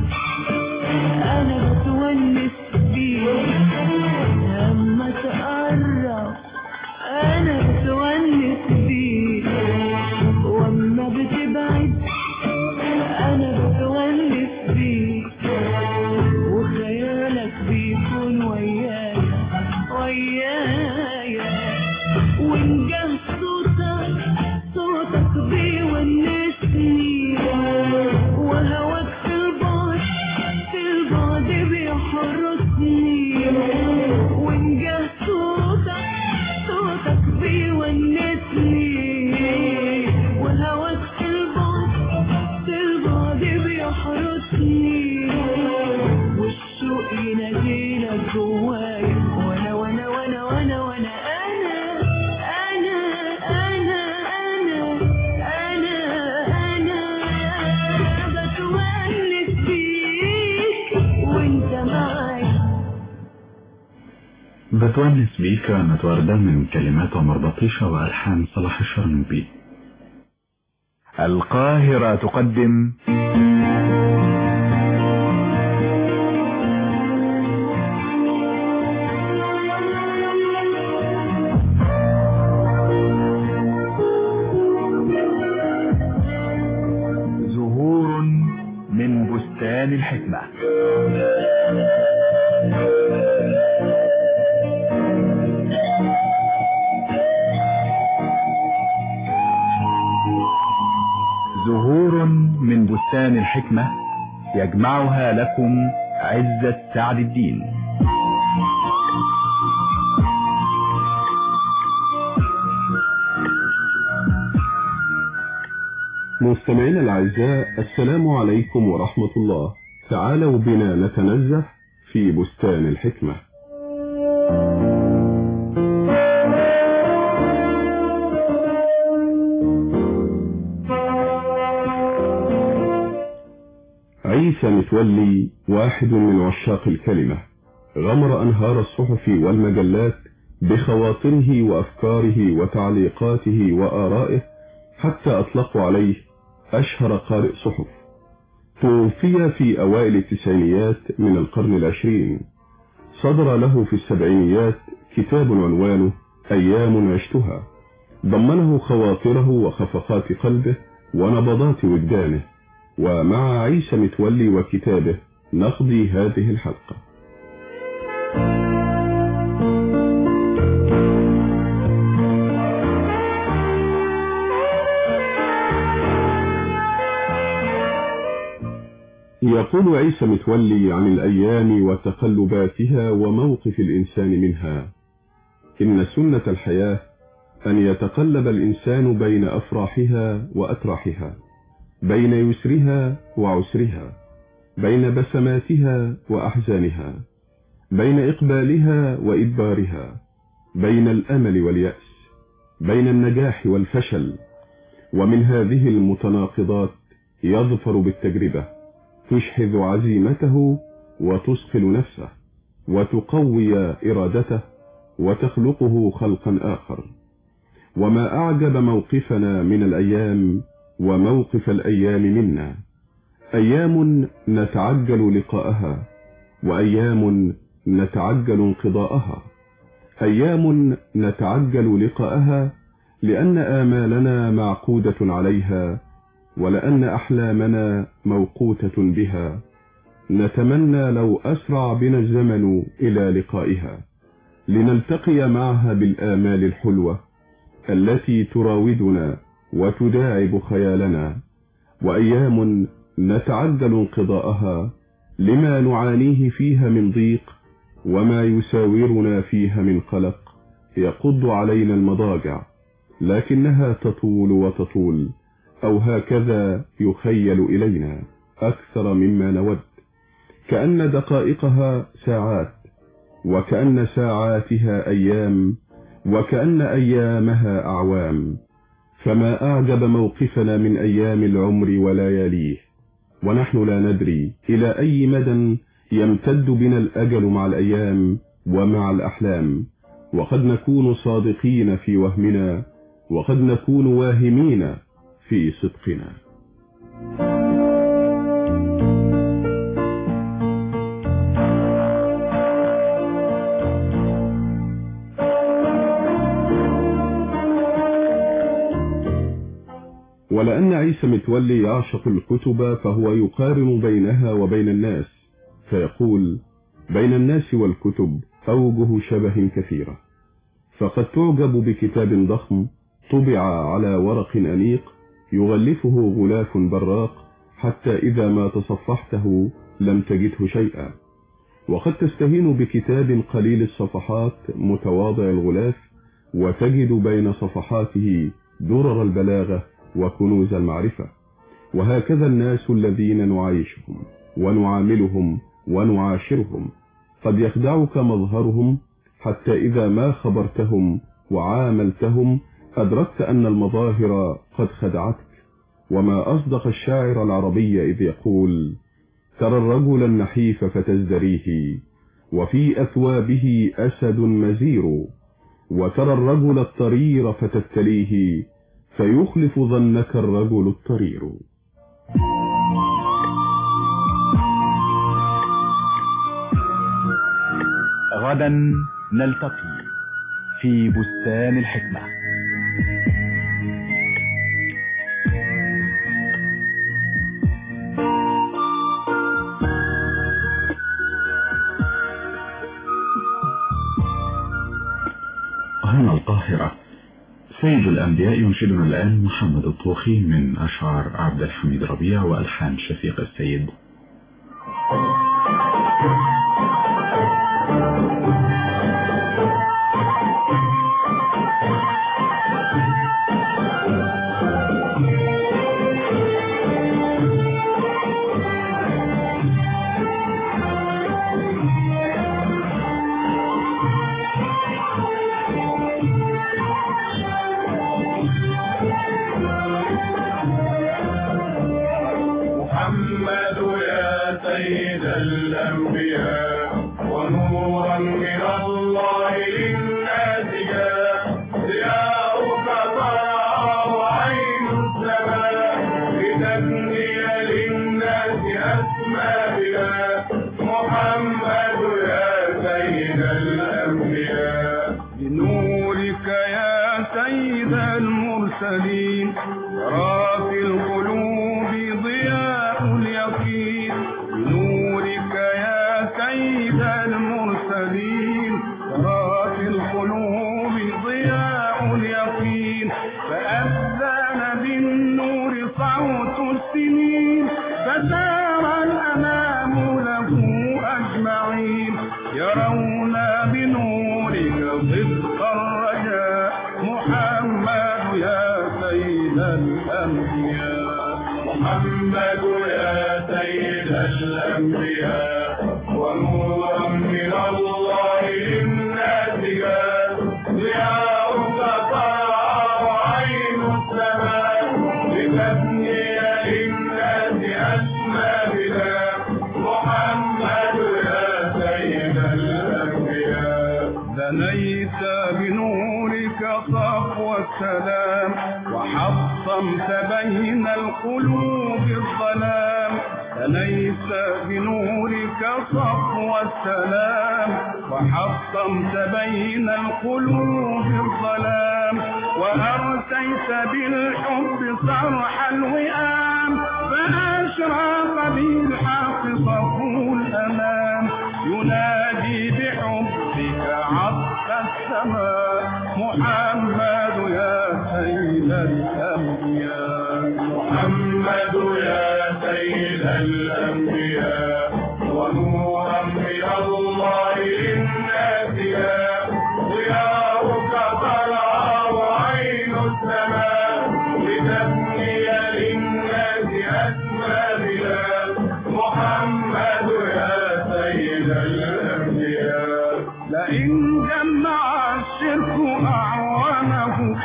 انا بتونس بيك لما تقرب انا بتونس بيك واما بتبعد انا بتونس بيك وخيالك بيكون ويايا ويايا وان جه صوتك صوتك بيونسني وهواك في البعد في البعد بيحرسني وان جه صوتك صوتك بيونسني وهواك في البعد في البعد بيحرسني والشوق يناديلك جوايا وانا وانا وانا وانا وانا انا انا انا انا انا انا بتونس بيك وانت معايا بتونس بيك كانت وردة من كلمات عمر بطيشة وألحان صلاح الشرنوبي القاهرة تقدم زهور من بستان الحكمة زهور من بستان الحكمة يجمعها لكم عزة سعد الدين مستمعينا الأعزاء السلام عليكم ورحمة الله تعالوا بنا نتنزه في بستان الحكمة عيسى متولي واحد من عشاق الكلمة غمر أنهار الصحف والمجلات بخواطره وأفكاره وتعليقاته وآرائه حتى أطلقوا عليه أشهر قارئ صحف توفي في أوائل التسعينيات من القرن العشرين صدر له في السبعينيات كتاب عنوانه أيام عشتها ضمنه خواطره وخفقات قلبه ونبضات وجدانه ومع عيسى متولي وكتابه نقضي هذه الحلقة يقول عيسى متولي عن الأيام وتقلباتها وموقف الإنسان منها إن سنة الحياة أن يتقلب الإنسان بين أفراحها وأتراحها بين يسرها وعسرها بين بسماتها وأحزانها بين إقبالها وإدبارها بين الأمل واليأس بين النجاح والفشل ومن هذه المتناقضات يظفر بالتجربة تشحذ عزيمته وتثقل نفسه وتقوي إرادته وتخلقه خلقا آخر وما أعجب موقفنا من الأيام وموقف الأيام منا أيام نتعجل لقاءها وأيام نتعجل انقضاءها أيام نتعجل لقاءها لأن آمالنا معقودة عليها ولأن أحلامنا موقوتة بها نتمنى لو أسرع بنا الزمن إلى لقائها لنلتقي معها بالآمال الحلوة التي تراودنا وتداعب خيالنا وأيام نتعجل انقضاءها لما نعانيه فيها من ضيق وما يساورنا فيها من قلق يقض علينا المضاجع لكنها تطول وتطول أو هكذا يخيل إلينا أكثر مما نود كأن دقائقها ساعات وكأن ساعاتها أيام وكأن أيامها أعوام فما أعجب موقفنا من أيام العمر ولياليه ونحن لا ندري إلى أي مدى يمتد بنا الأجل مع الأيام ومع الأحلام وقد نكون صادقين في وهمنا وقد نكون واهمين في صدقنا ولأن عيسى متولي يعشق الكتب فهو يقارن بينها وبين الناس فيقول بين الناس والكتب أوجه شبه كثيرة فقد تعجب بكتاب ضخم طبع على ورق أنيق يغلفه غلاف براق حتى إذا ما تصفحته لم تجده شيئا وقد تستهين بكتاب قليل الصفحات متواضع الغلاف وتجد بين صفحاته درر البلاغة وكنوز المعرفة وهكذا الناس الذين نعيشهم ونعاملهم ونعاشرهم قد يخدعك مظهرهم حتى إذا ما خبرتهم وعاملتهم أدركت أن المظاهر قد خدعتك وما أصدق الشاعر العربي إذ يقول ترى الرجل النحيف فتزدريه وفي أثوابه أسد مزير وترى الرجل الطرير فتبتليه فيخلف ظنك الرجل الطرير غدا نلتقي في بستان الحكمة هنا القاهرة سيد الأنبياء ينشدنا الآن محمد الطوخي من أشعار عبد الحميد ربيع وألحان شفيق السيد محمد يا سيد الأنبياء ونورا من الله للناس جاء ضياؤك طلع وعين السماء لتبني للناس أسمى بها محمد يا سيد الأنبياء بنورك يا سيد المرسلين ترى في القلوب ضياء اليقين بنورك يا سيد المرسلين ترى في القلوب ضياء اليقين فأذن بالنور صوت السنين فسار الأمام له أجمعين يرون بنورك صدق الرجاء محمد يا سيد الأنبياء محمد يا سيد الأنبياء ونورا من الله للناس جاء ضياؤك طلع وعين السماء لتبني للناس أسمى بلا محمد يا سيد الأنبياء دنيت بنورك صفو السلام وحطمت بين القلوب الظلام دنيت بنورك صفو السلام وحطمت بين القلوب الظلام وأرسيت بالحب صرح الوئام فأشرق بالحق صفو الأمام ينادي بحبك عطف السماء محمد يا سيد الأنبياء محمد يا سيد الأنبياء ونورا من الله للناس جاء ضياؤك طلع وعين السماء لتبني للناس أسمى بلا محمد يا سيد الأنبياء لئن جمع الشرك أعوانه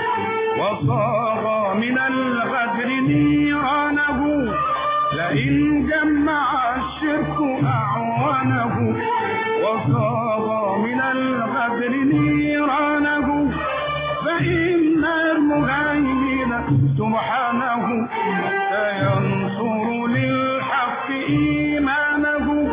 وصاغ من الغدر نيرانه لئن جمع الشرك أعوانه وصاغ من الغدر نيرانه فإن المهيمن سبحانه سينصر للحق إيمانه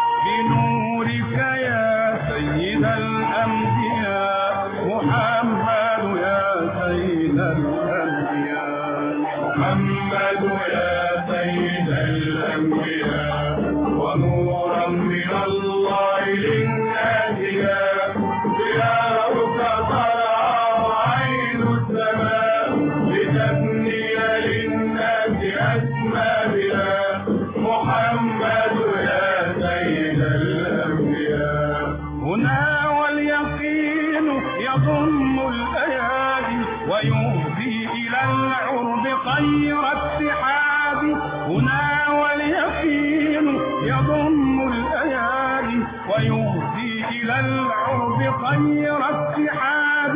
بنورك يا سيد الأنبياء محمد يا سيد الأنبياء محمد يا سيد الأنبياء ونورا من الله للناس جاء ضياؤك طلع وعين السماء لتبني للناس أسمى بلا محمد يا سيد الأنبياء هنا واليقين يضم الأيادي ويهدي إلى العرب خير اتحاد هنا واليقين يضم الأيادي ويهدي إلى العرب خير اتحاد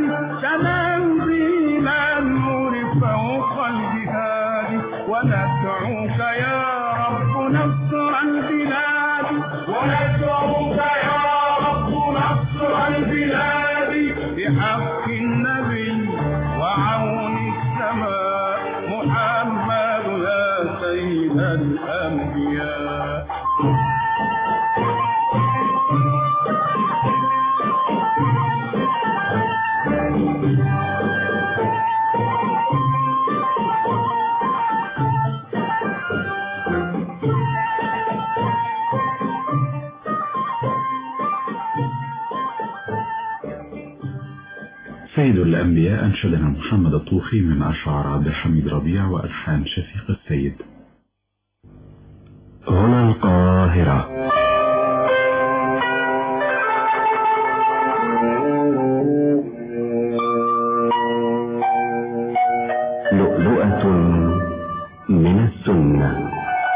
تنزيل النور فوق الجهاد وندعوك يا رب نصر البلاد وندعوك يا رب نصر البلاد بحق النبي وعون السماء بين الأنبياء سيد الأنبياء أنشدنا محمد الطوخي من أشعار عبد الحميد ربيع وألحان شفيق السيد هنا القاهرة لؤلؤة من السنة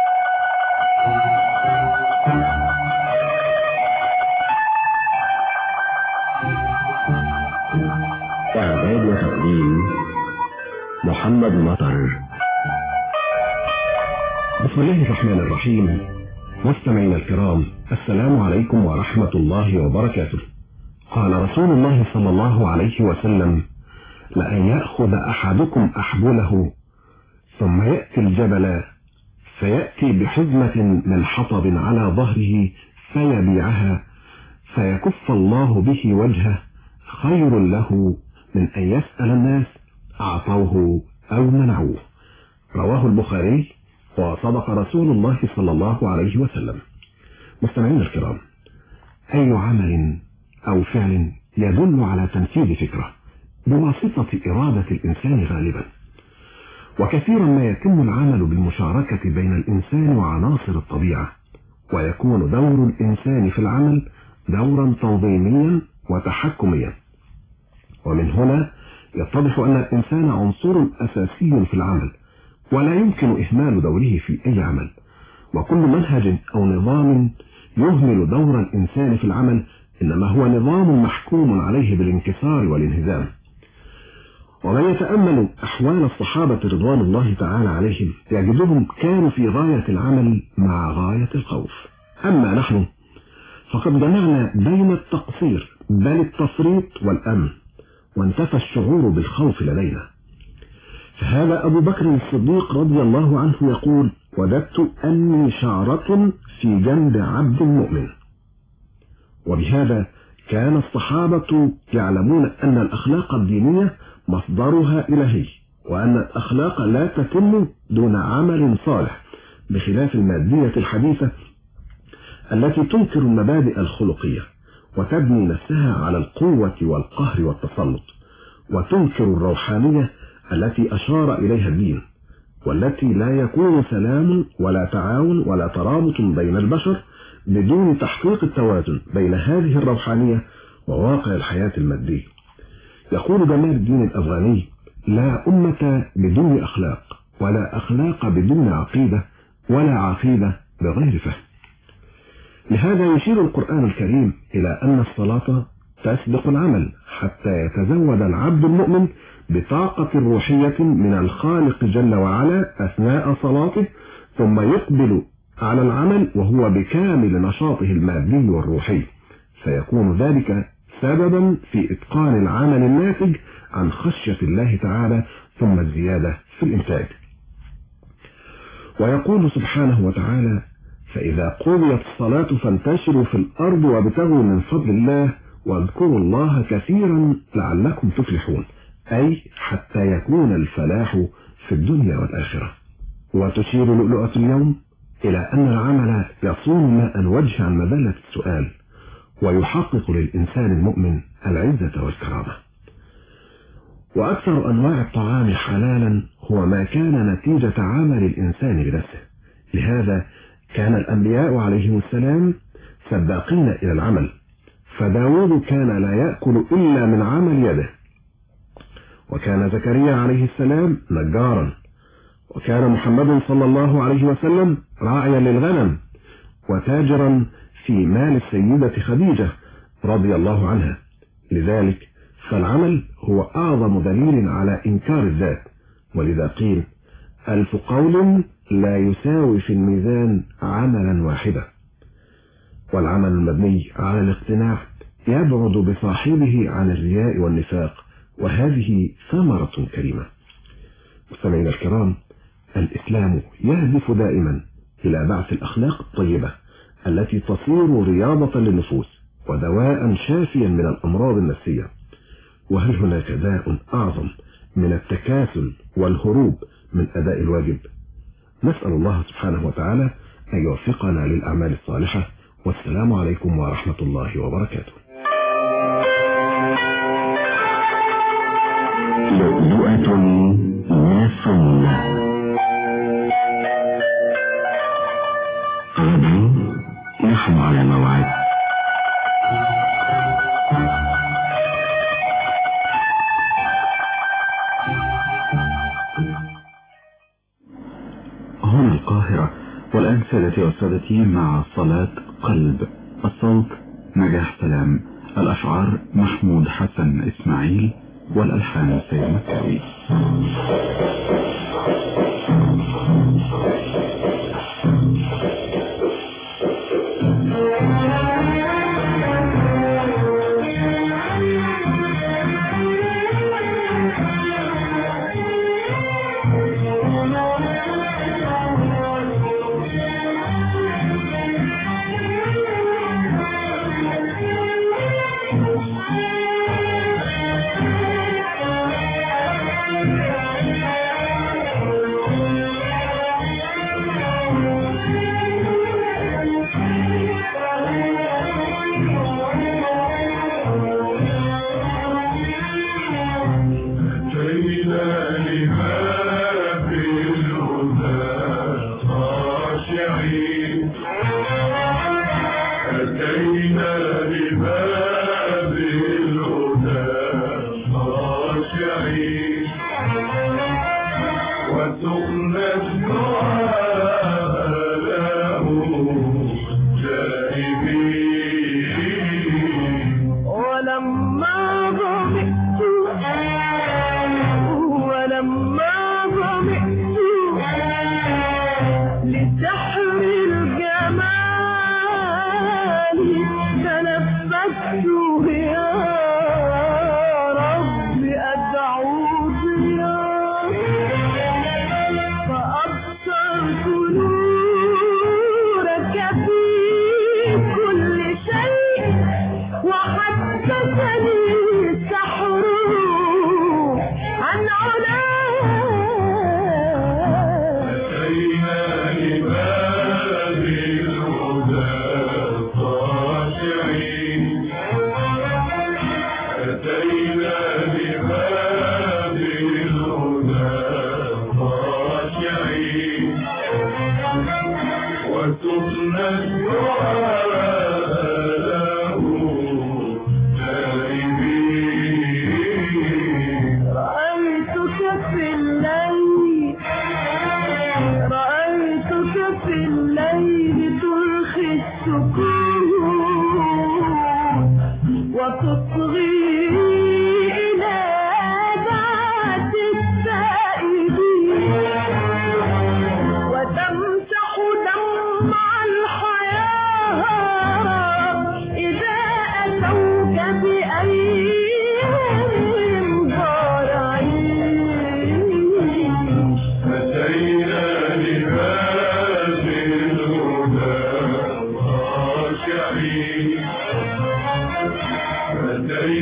إعداد وتقديم محمد مطر بسم الله الرحمن الرحيم مستمعينا الكرام السلام عليكم ورحمة الله وبركاته قال رسول الله صلى الله عليه وسلم لأن يأخذ أحدكم أحبله ثم يأتي الجبل فيأتي بحزمة من حطب على ظهره فيبيعها فيكف الله به وجهه خير له من أن يسأل الناس أعطوه أو منعوه رواه البخاري وصدق رسول الله صلى الله عليه وسلم مستمعين الكرام أي عمل أو فعل يدل على تنفيذ فكرة بواسطة إرادة الإنسان غالبا وكثيرا ما يتم العمل بالمشاركة بين الإنسان وعناصر الطبيعة ويكون دور الإنسان في العمل دورا تنظيميا وتحكميا ومن هنا يتضح أن الإنسان عنصر أساسي في العمل ولا يمكن إهمال دوره في أي عمل وكل منهج أو نظام يهمل دور الإنسان في العمل إنما هو نظام محكوم عليه بالانكسار والانهزام ومن يتأمل أحوال الصحابة رضوان الله تعالى عليهم يجدهم كانوا في غاية العمل مع غاية الخوف أما نحن فقد جمعنا بين التقصير بل التفريط والأمن وانتفى الشعور بالخوف لدينا فهذا أبو بكر الصديق رضي الله عنه يقول وددت أني شعرة في جنب عبد مؤمن وبهذا كان الصحابة يعلمون أن الأخلاق الدينية مصدرها إلهي وأن الأخلاق لا تتم دون عمل صالح بخلاف المادية الحديثة التي تنكر المبادئ الخلقية وتبني نفسها على القوة والقهر والتسلط وتنكر الروحانية التي أشار إليها الدين والتي لا يكون سلام ولا تعاون ولا ترابط بين البشر بدون تحقيق التوازن بين هذه الروحانية وواقع الحياة المادية يقول جمال الدين الأفغاني لا أمة بدون أخلاق ولا أخلاق بدون عقيدة ولا عقيدة بغير فهم لهذا يشير القرآن الكريم إلى أن الصلاة تسبق العمل حتى يتزود العبد المؤمن بطاقة روحية من الخالق جل وعلا أثناء صلاته ثم يقبل على العمل وهو بكامل نشاطه المادي والروحي فيكون ذلك سببا في إتقان العمل الناتج عن خشية الله تعالى ثم الزيادة في الإنتاج ويقول سبحانه وتعالى فإذا قضيت الصلاة فانتشروا في الأرض وابتغوا من فضل الله واذكروا الله كثيرا لعلكم تفلحون أي حتى يكون الفلاح في الدنيا والآخرة وتشير لؤلؤة اليوم إلى أن العمل يصون ماء الوجه عن مذلة السؤال ويحقق للإنسان المؤمن العزة والكرامة وأكثر أنواع الطعام حلالا هو ما كان نتيجة عمل الإنسان بنفسه لهذا كان الأنبياء عليهم السلام سباقين إلى العمل فداود كان لا يأكل إلا من عمل يده وكان زكريا عليه السلام نجارا وكان محمد صلى الله عليه وسلم راعيا للغنم وتاجرا في مال السيدة خديجة رضي الله عنها لذلك فالعمل هو أعظم دليل على إنكار الذات ولذا قيل ألف قول لا يساوي في الميزان عملا واحدا والعمل المبني على الاقتناع يبعد بصاحبه عن الرياء والنفاق وهذه ثمرة كريمة مستمعينا الكرام الإسلام يهدف دائما إلى بعث الأخلاق الطيبة التي تصير رياضة للنفوس ودواء شافيا من الأمراض النفسية وهل هناك داء أعظم من التكاسل والهروب من أداء الواجب نسأل الله سبحانه وتعالى أن يوفقنا للأعمال الصالحة والسلام عليكم ورحمة الله وبركاته لؤلؤة من السنة غدا نحن على موعد هنا القاهرة والآن سادتي وسادتي مع صلاة قلب الصوت نجاح سلام الأشعار محمود حسن إسماعيل والألحان سيد مكاوي ولما ظمئت ولما ظمئت لسحر الجمال تنفست يا رب أدعوك يا فأبصرت نورك في كل شيء وحدثني السحر عن وتبنى الدعاء له رأيتك في الليل رأيتك في الليل ترخي السكون وتصغي إلى ذات السائلين وتمسح دمع الحياة إذا أتوك بأيهم ضارعين أتينا لباب الهدى خاشعين أتينا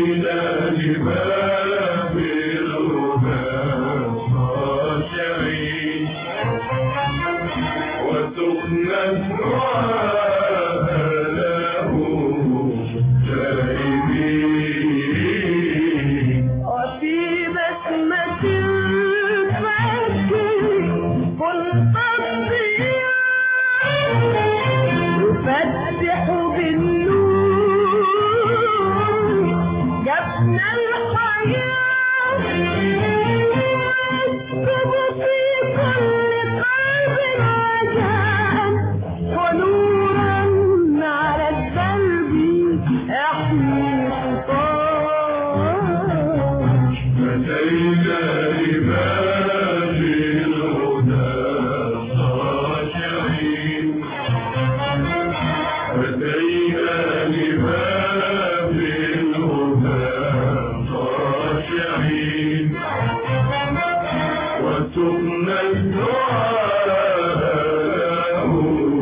وسكن الدعاء له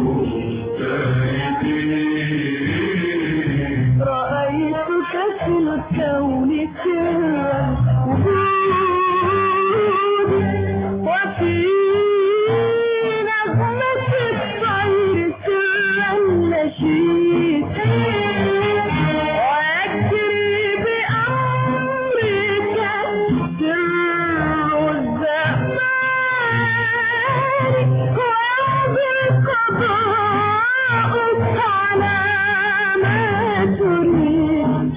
تائبين رأيتك في الكون سرا وجودي وفي نغمة الطير سرا نشيد ويجري بأمرك سر الزمان وبقضاءك على ما تريد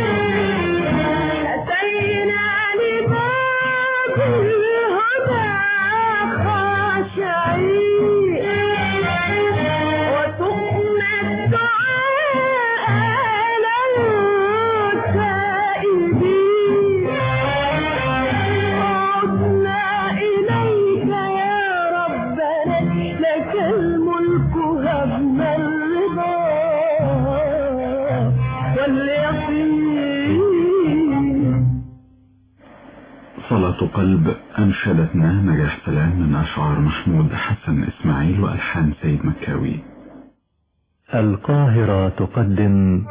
أتينا لباب الهدى خاشعين وسقنا الدعاء له تائبين عدنا إليك يا ربنا لك الملك هبنا الرضا واليقين صلاة قلب أنشدتنا نجاح سلام من أشعار محمود حسن إسماعيل وألحان سيد مكاوي القاهرة تقدم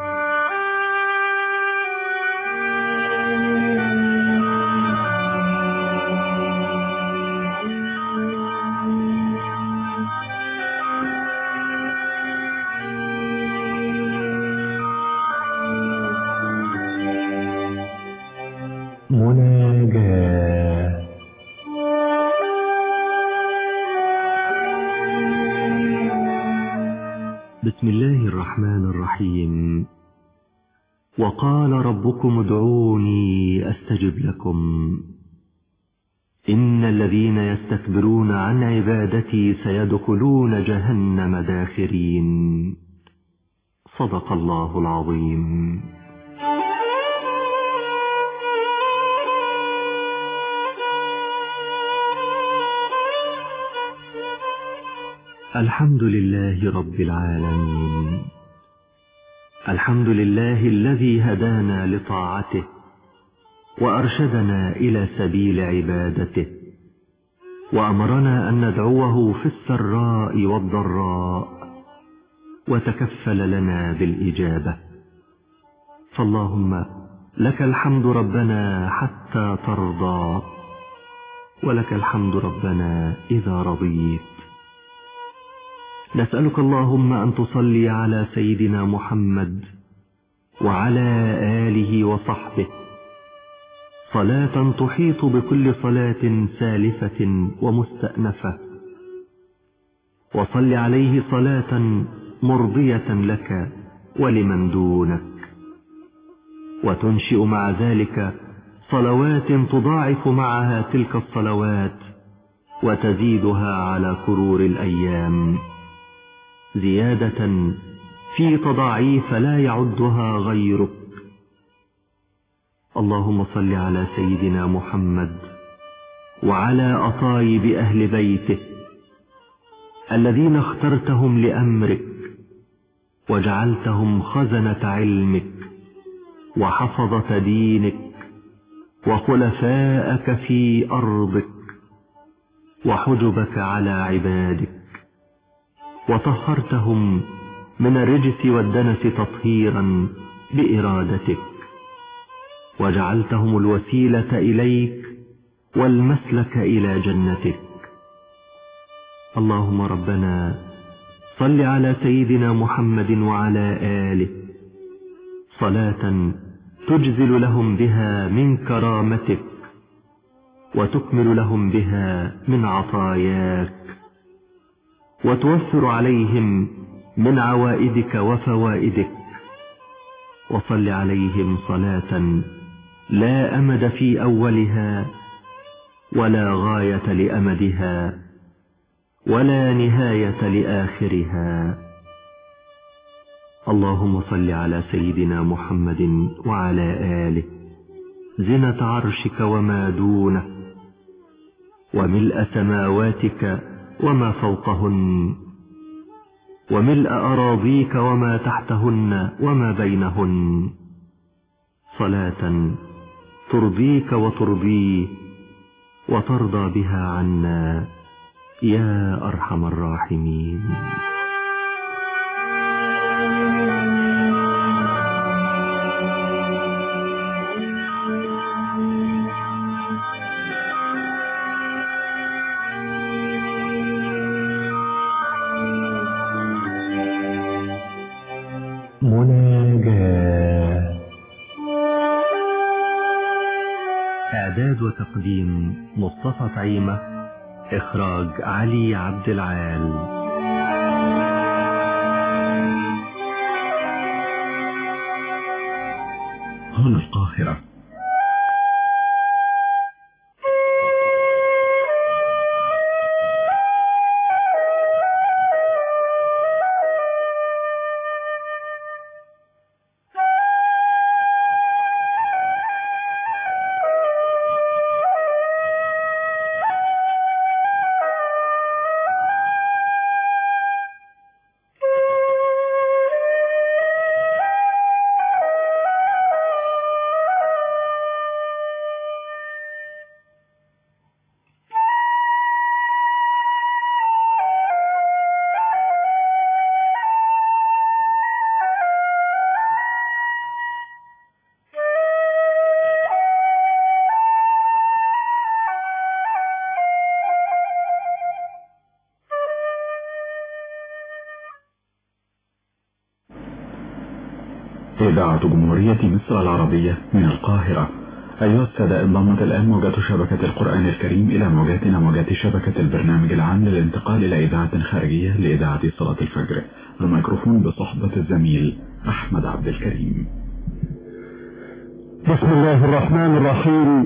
مناجاة بسم الله الرحمن الرحيم وقال ربكم ادعوني استجب لكم ان الذين يستكبرون عن عبادتي سيدخلون جهنم داخرين صدق الله العظيم الحمد لله رب العالمين الحمد لله الذي هدانا لطاعته وأرشدنا إلى سبيل عبادته وأمرنا أن ندعوه في السراء والضراء وتكفل لنا بالإجابة فاللهم لك الحمد ربنا حتى ترضى ولك الحمد ربنا إذا رضيت نسألك اللهم أن تصلي على سيدنا محمد وعلى آله وصحبه صلاة تحيط بكل صلاة سالفة ومستأنفة وصل عليه صلاة مرضية لك ولمن دونك وتنشئ مع ذلك صلوات تضاعف معها تلك الصلوات وتزيدها على كرور الأيام زيادة في تضاعيف لا يعدها غيرك اللهم صل على سيدنا محمد وعلى أطايب أهل بيته الذين اخترتهم لأمرك وجعلتهم خزنة علمك وحفظة دينك وخلفاءك في أرضك وحجبك على عبادك وطهرتهم من الرجس والدنس تطهيرا بإرادتك وجعلتهم الوسيلة إليك والمسلك إلى جنتك اللهم ربنا صل على سيدنا محمد وعلى آله صلاة تجزل لهم بها من كرامتك وتكمل لهم بها من عطاياك وتوفر عليهم من عوائدك وفوائدك وصل عليهم صلاة لا أمد في أولها ولا غاية لأمدها ولا نهاية لآخرها اللهم صل على سيدنا محمد وعلى آله زنة عرشك وما دونه وملء سماواتك وما فوقهن وملء أراضيك وما تحتهن وما بينهن صلاة ترضيك وترضيه وترضى بها عنا يا أرحم الراحمين مناجاة إعداد وتقديم مصطفى طعيمة إخراج علي عبد العال هنا القاهرة إذاعة جمهورية مصر العربية من القاهرة أيها السادة انضمت الآن موجات شبكة القرآن الكريم إلى موجاتنا موجات شبكة البرنامج العام للانتقال إلى إذاعة خارجية لإذاعة صلاة الفجر الميكروفون بصحبة الزميل أحمد عبد الكريم بسم الله الرحمن الرحيم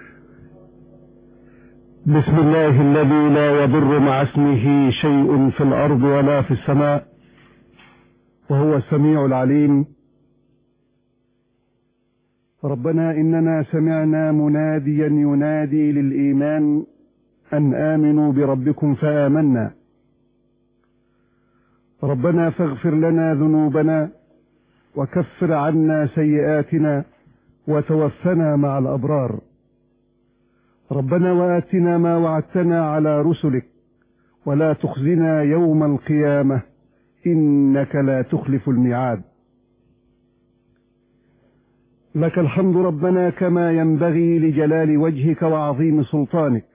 بسم الله الذي لا يضر مع اسمه شيء في الأرض ولا في السماء وهو السميع العليم ربنا إننا سمعنا مناديا ينادي للإيمان أن آمنوا بربكم فآمنا ربنا فاغفر لنا ذنوبنا وكفر عنا سيئاتنا وتوفنا مع الأبرار ربنا وآتنا ما وعدتنا على رسلك ولا تخزنا يوم القيامة إنك لا تخلف الميعاد لك الحمد ربنا كما ينبغي لجلال وجهك وعظيم سلطانك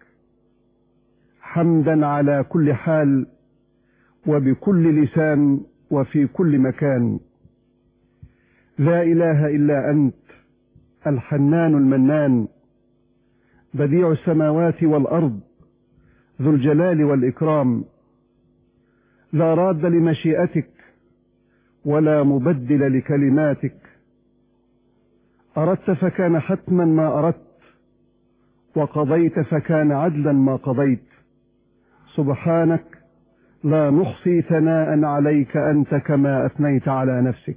حمدا على كل حال وبكل لسان وفي كل مكان لا إله إلا أنت الحنان المنان بديع السماوات والأرض ذو الجلال والإكرام لا راد لمشيئتك ولا مبدل لكلماتك أردت فكان حتما ما أردت وقضيت فكان عدلا ما قضيت سبحانك لا نحصي ثناء عليك أنت كما أثنيت على نفسك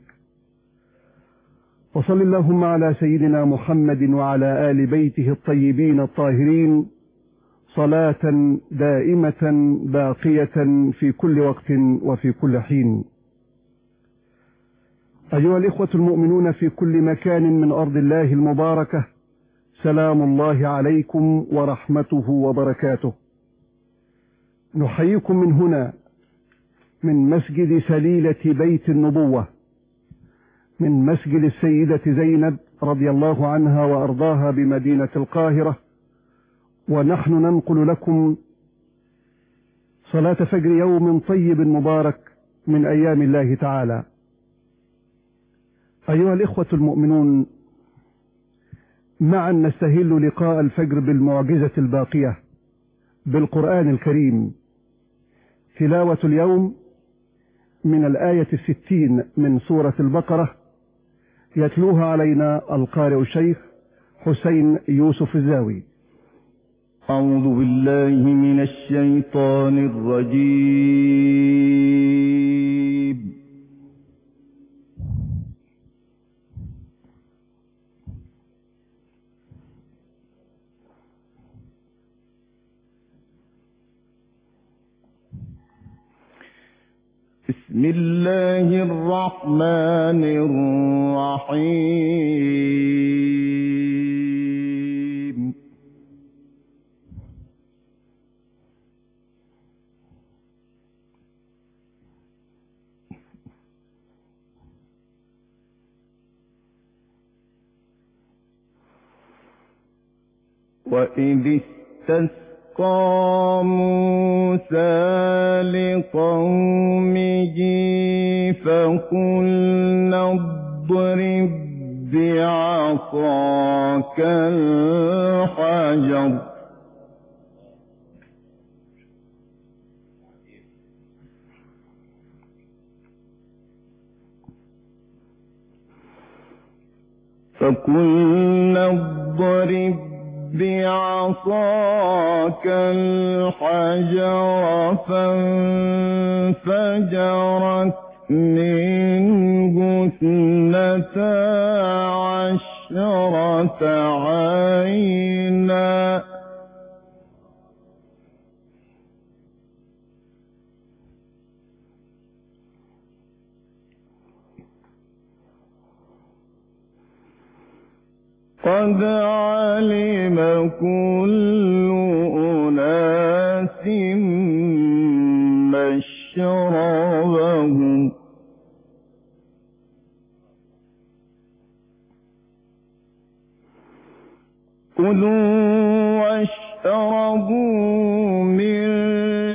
وصل اللهم على سيدنا محمد وعلى آل بيته الطيبين الطاهرين صلاة دائمة باقية في كل وقت وفي كل حين أيها الإخوة المؤمنون في كل مكان من أرض الله المباركة سلام الله عليكم ورحمته وبركاته نحييكم من هنا من مسجد سليلة بيت النبوة من مسجد السيدة زينب رضي الله عنها وأرضاها بمدينة القاهرة ونحن ننقل لكم صلاة فجر يوم طيب مبارك من أيام الله تعالى أيها الإخوة المؤمنون معا نستهل لقاء الفجر بالمعجزة الباقية بالقرآن الكريم تلاوة اليوم من الآية الستين من سورة البقرة يتلوها علينا القارئ الشيخ حسين يوسف الزاوي أعوذ بالله من الشيطان الرجيم بسم الله الرحمن الرحيم وإذ استسقى موسى لقومه فقلنا اضرب بعصاك الحجر فقلنا اضرب بعصاك الحجر فانفجرت منه اثنتا عشرة عينا قد علم كل أناس مشربهم كلوا واشربوا من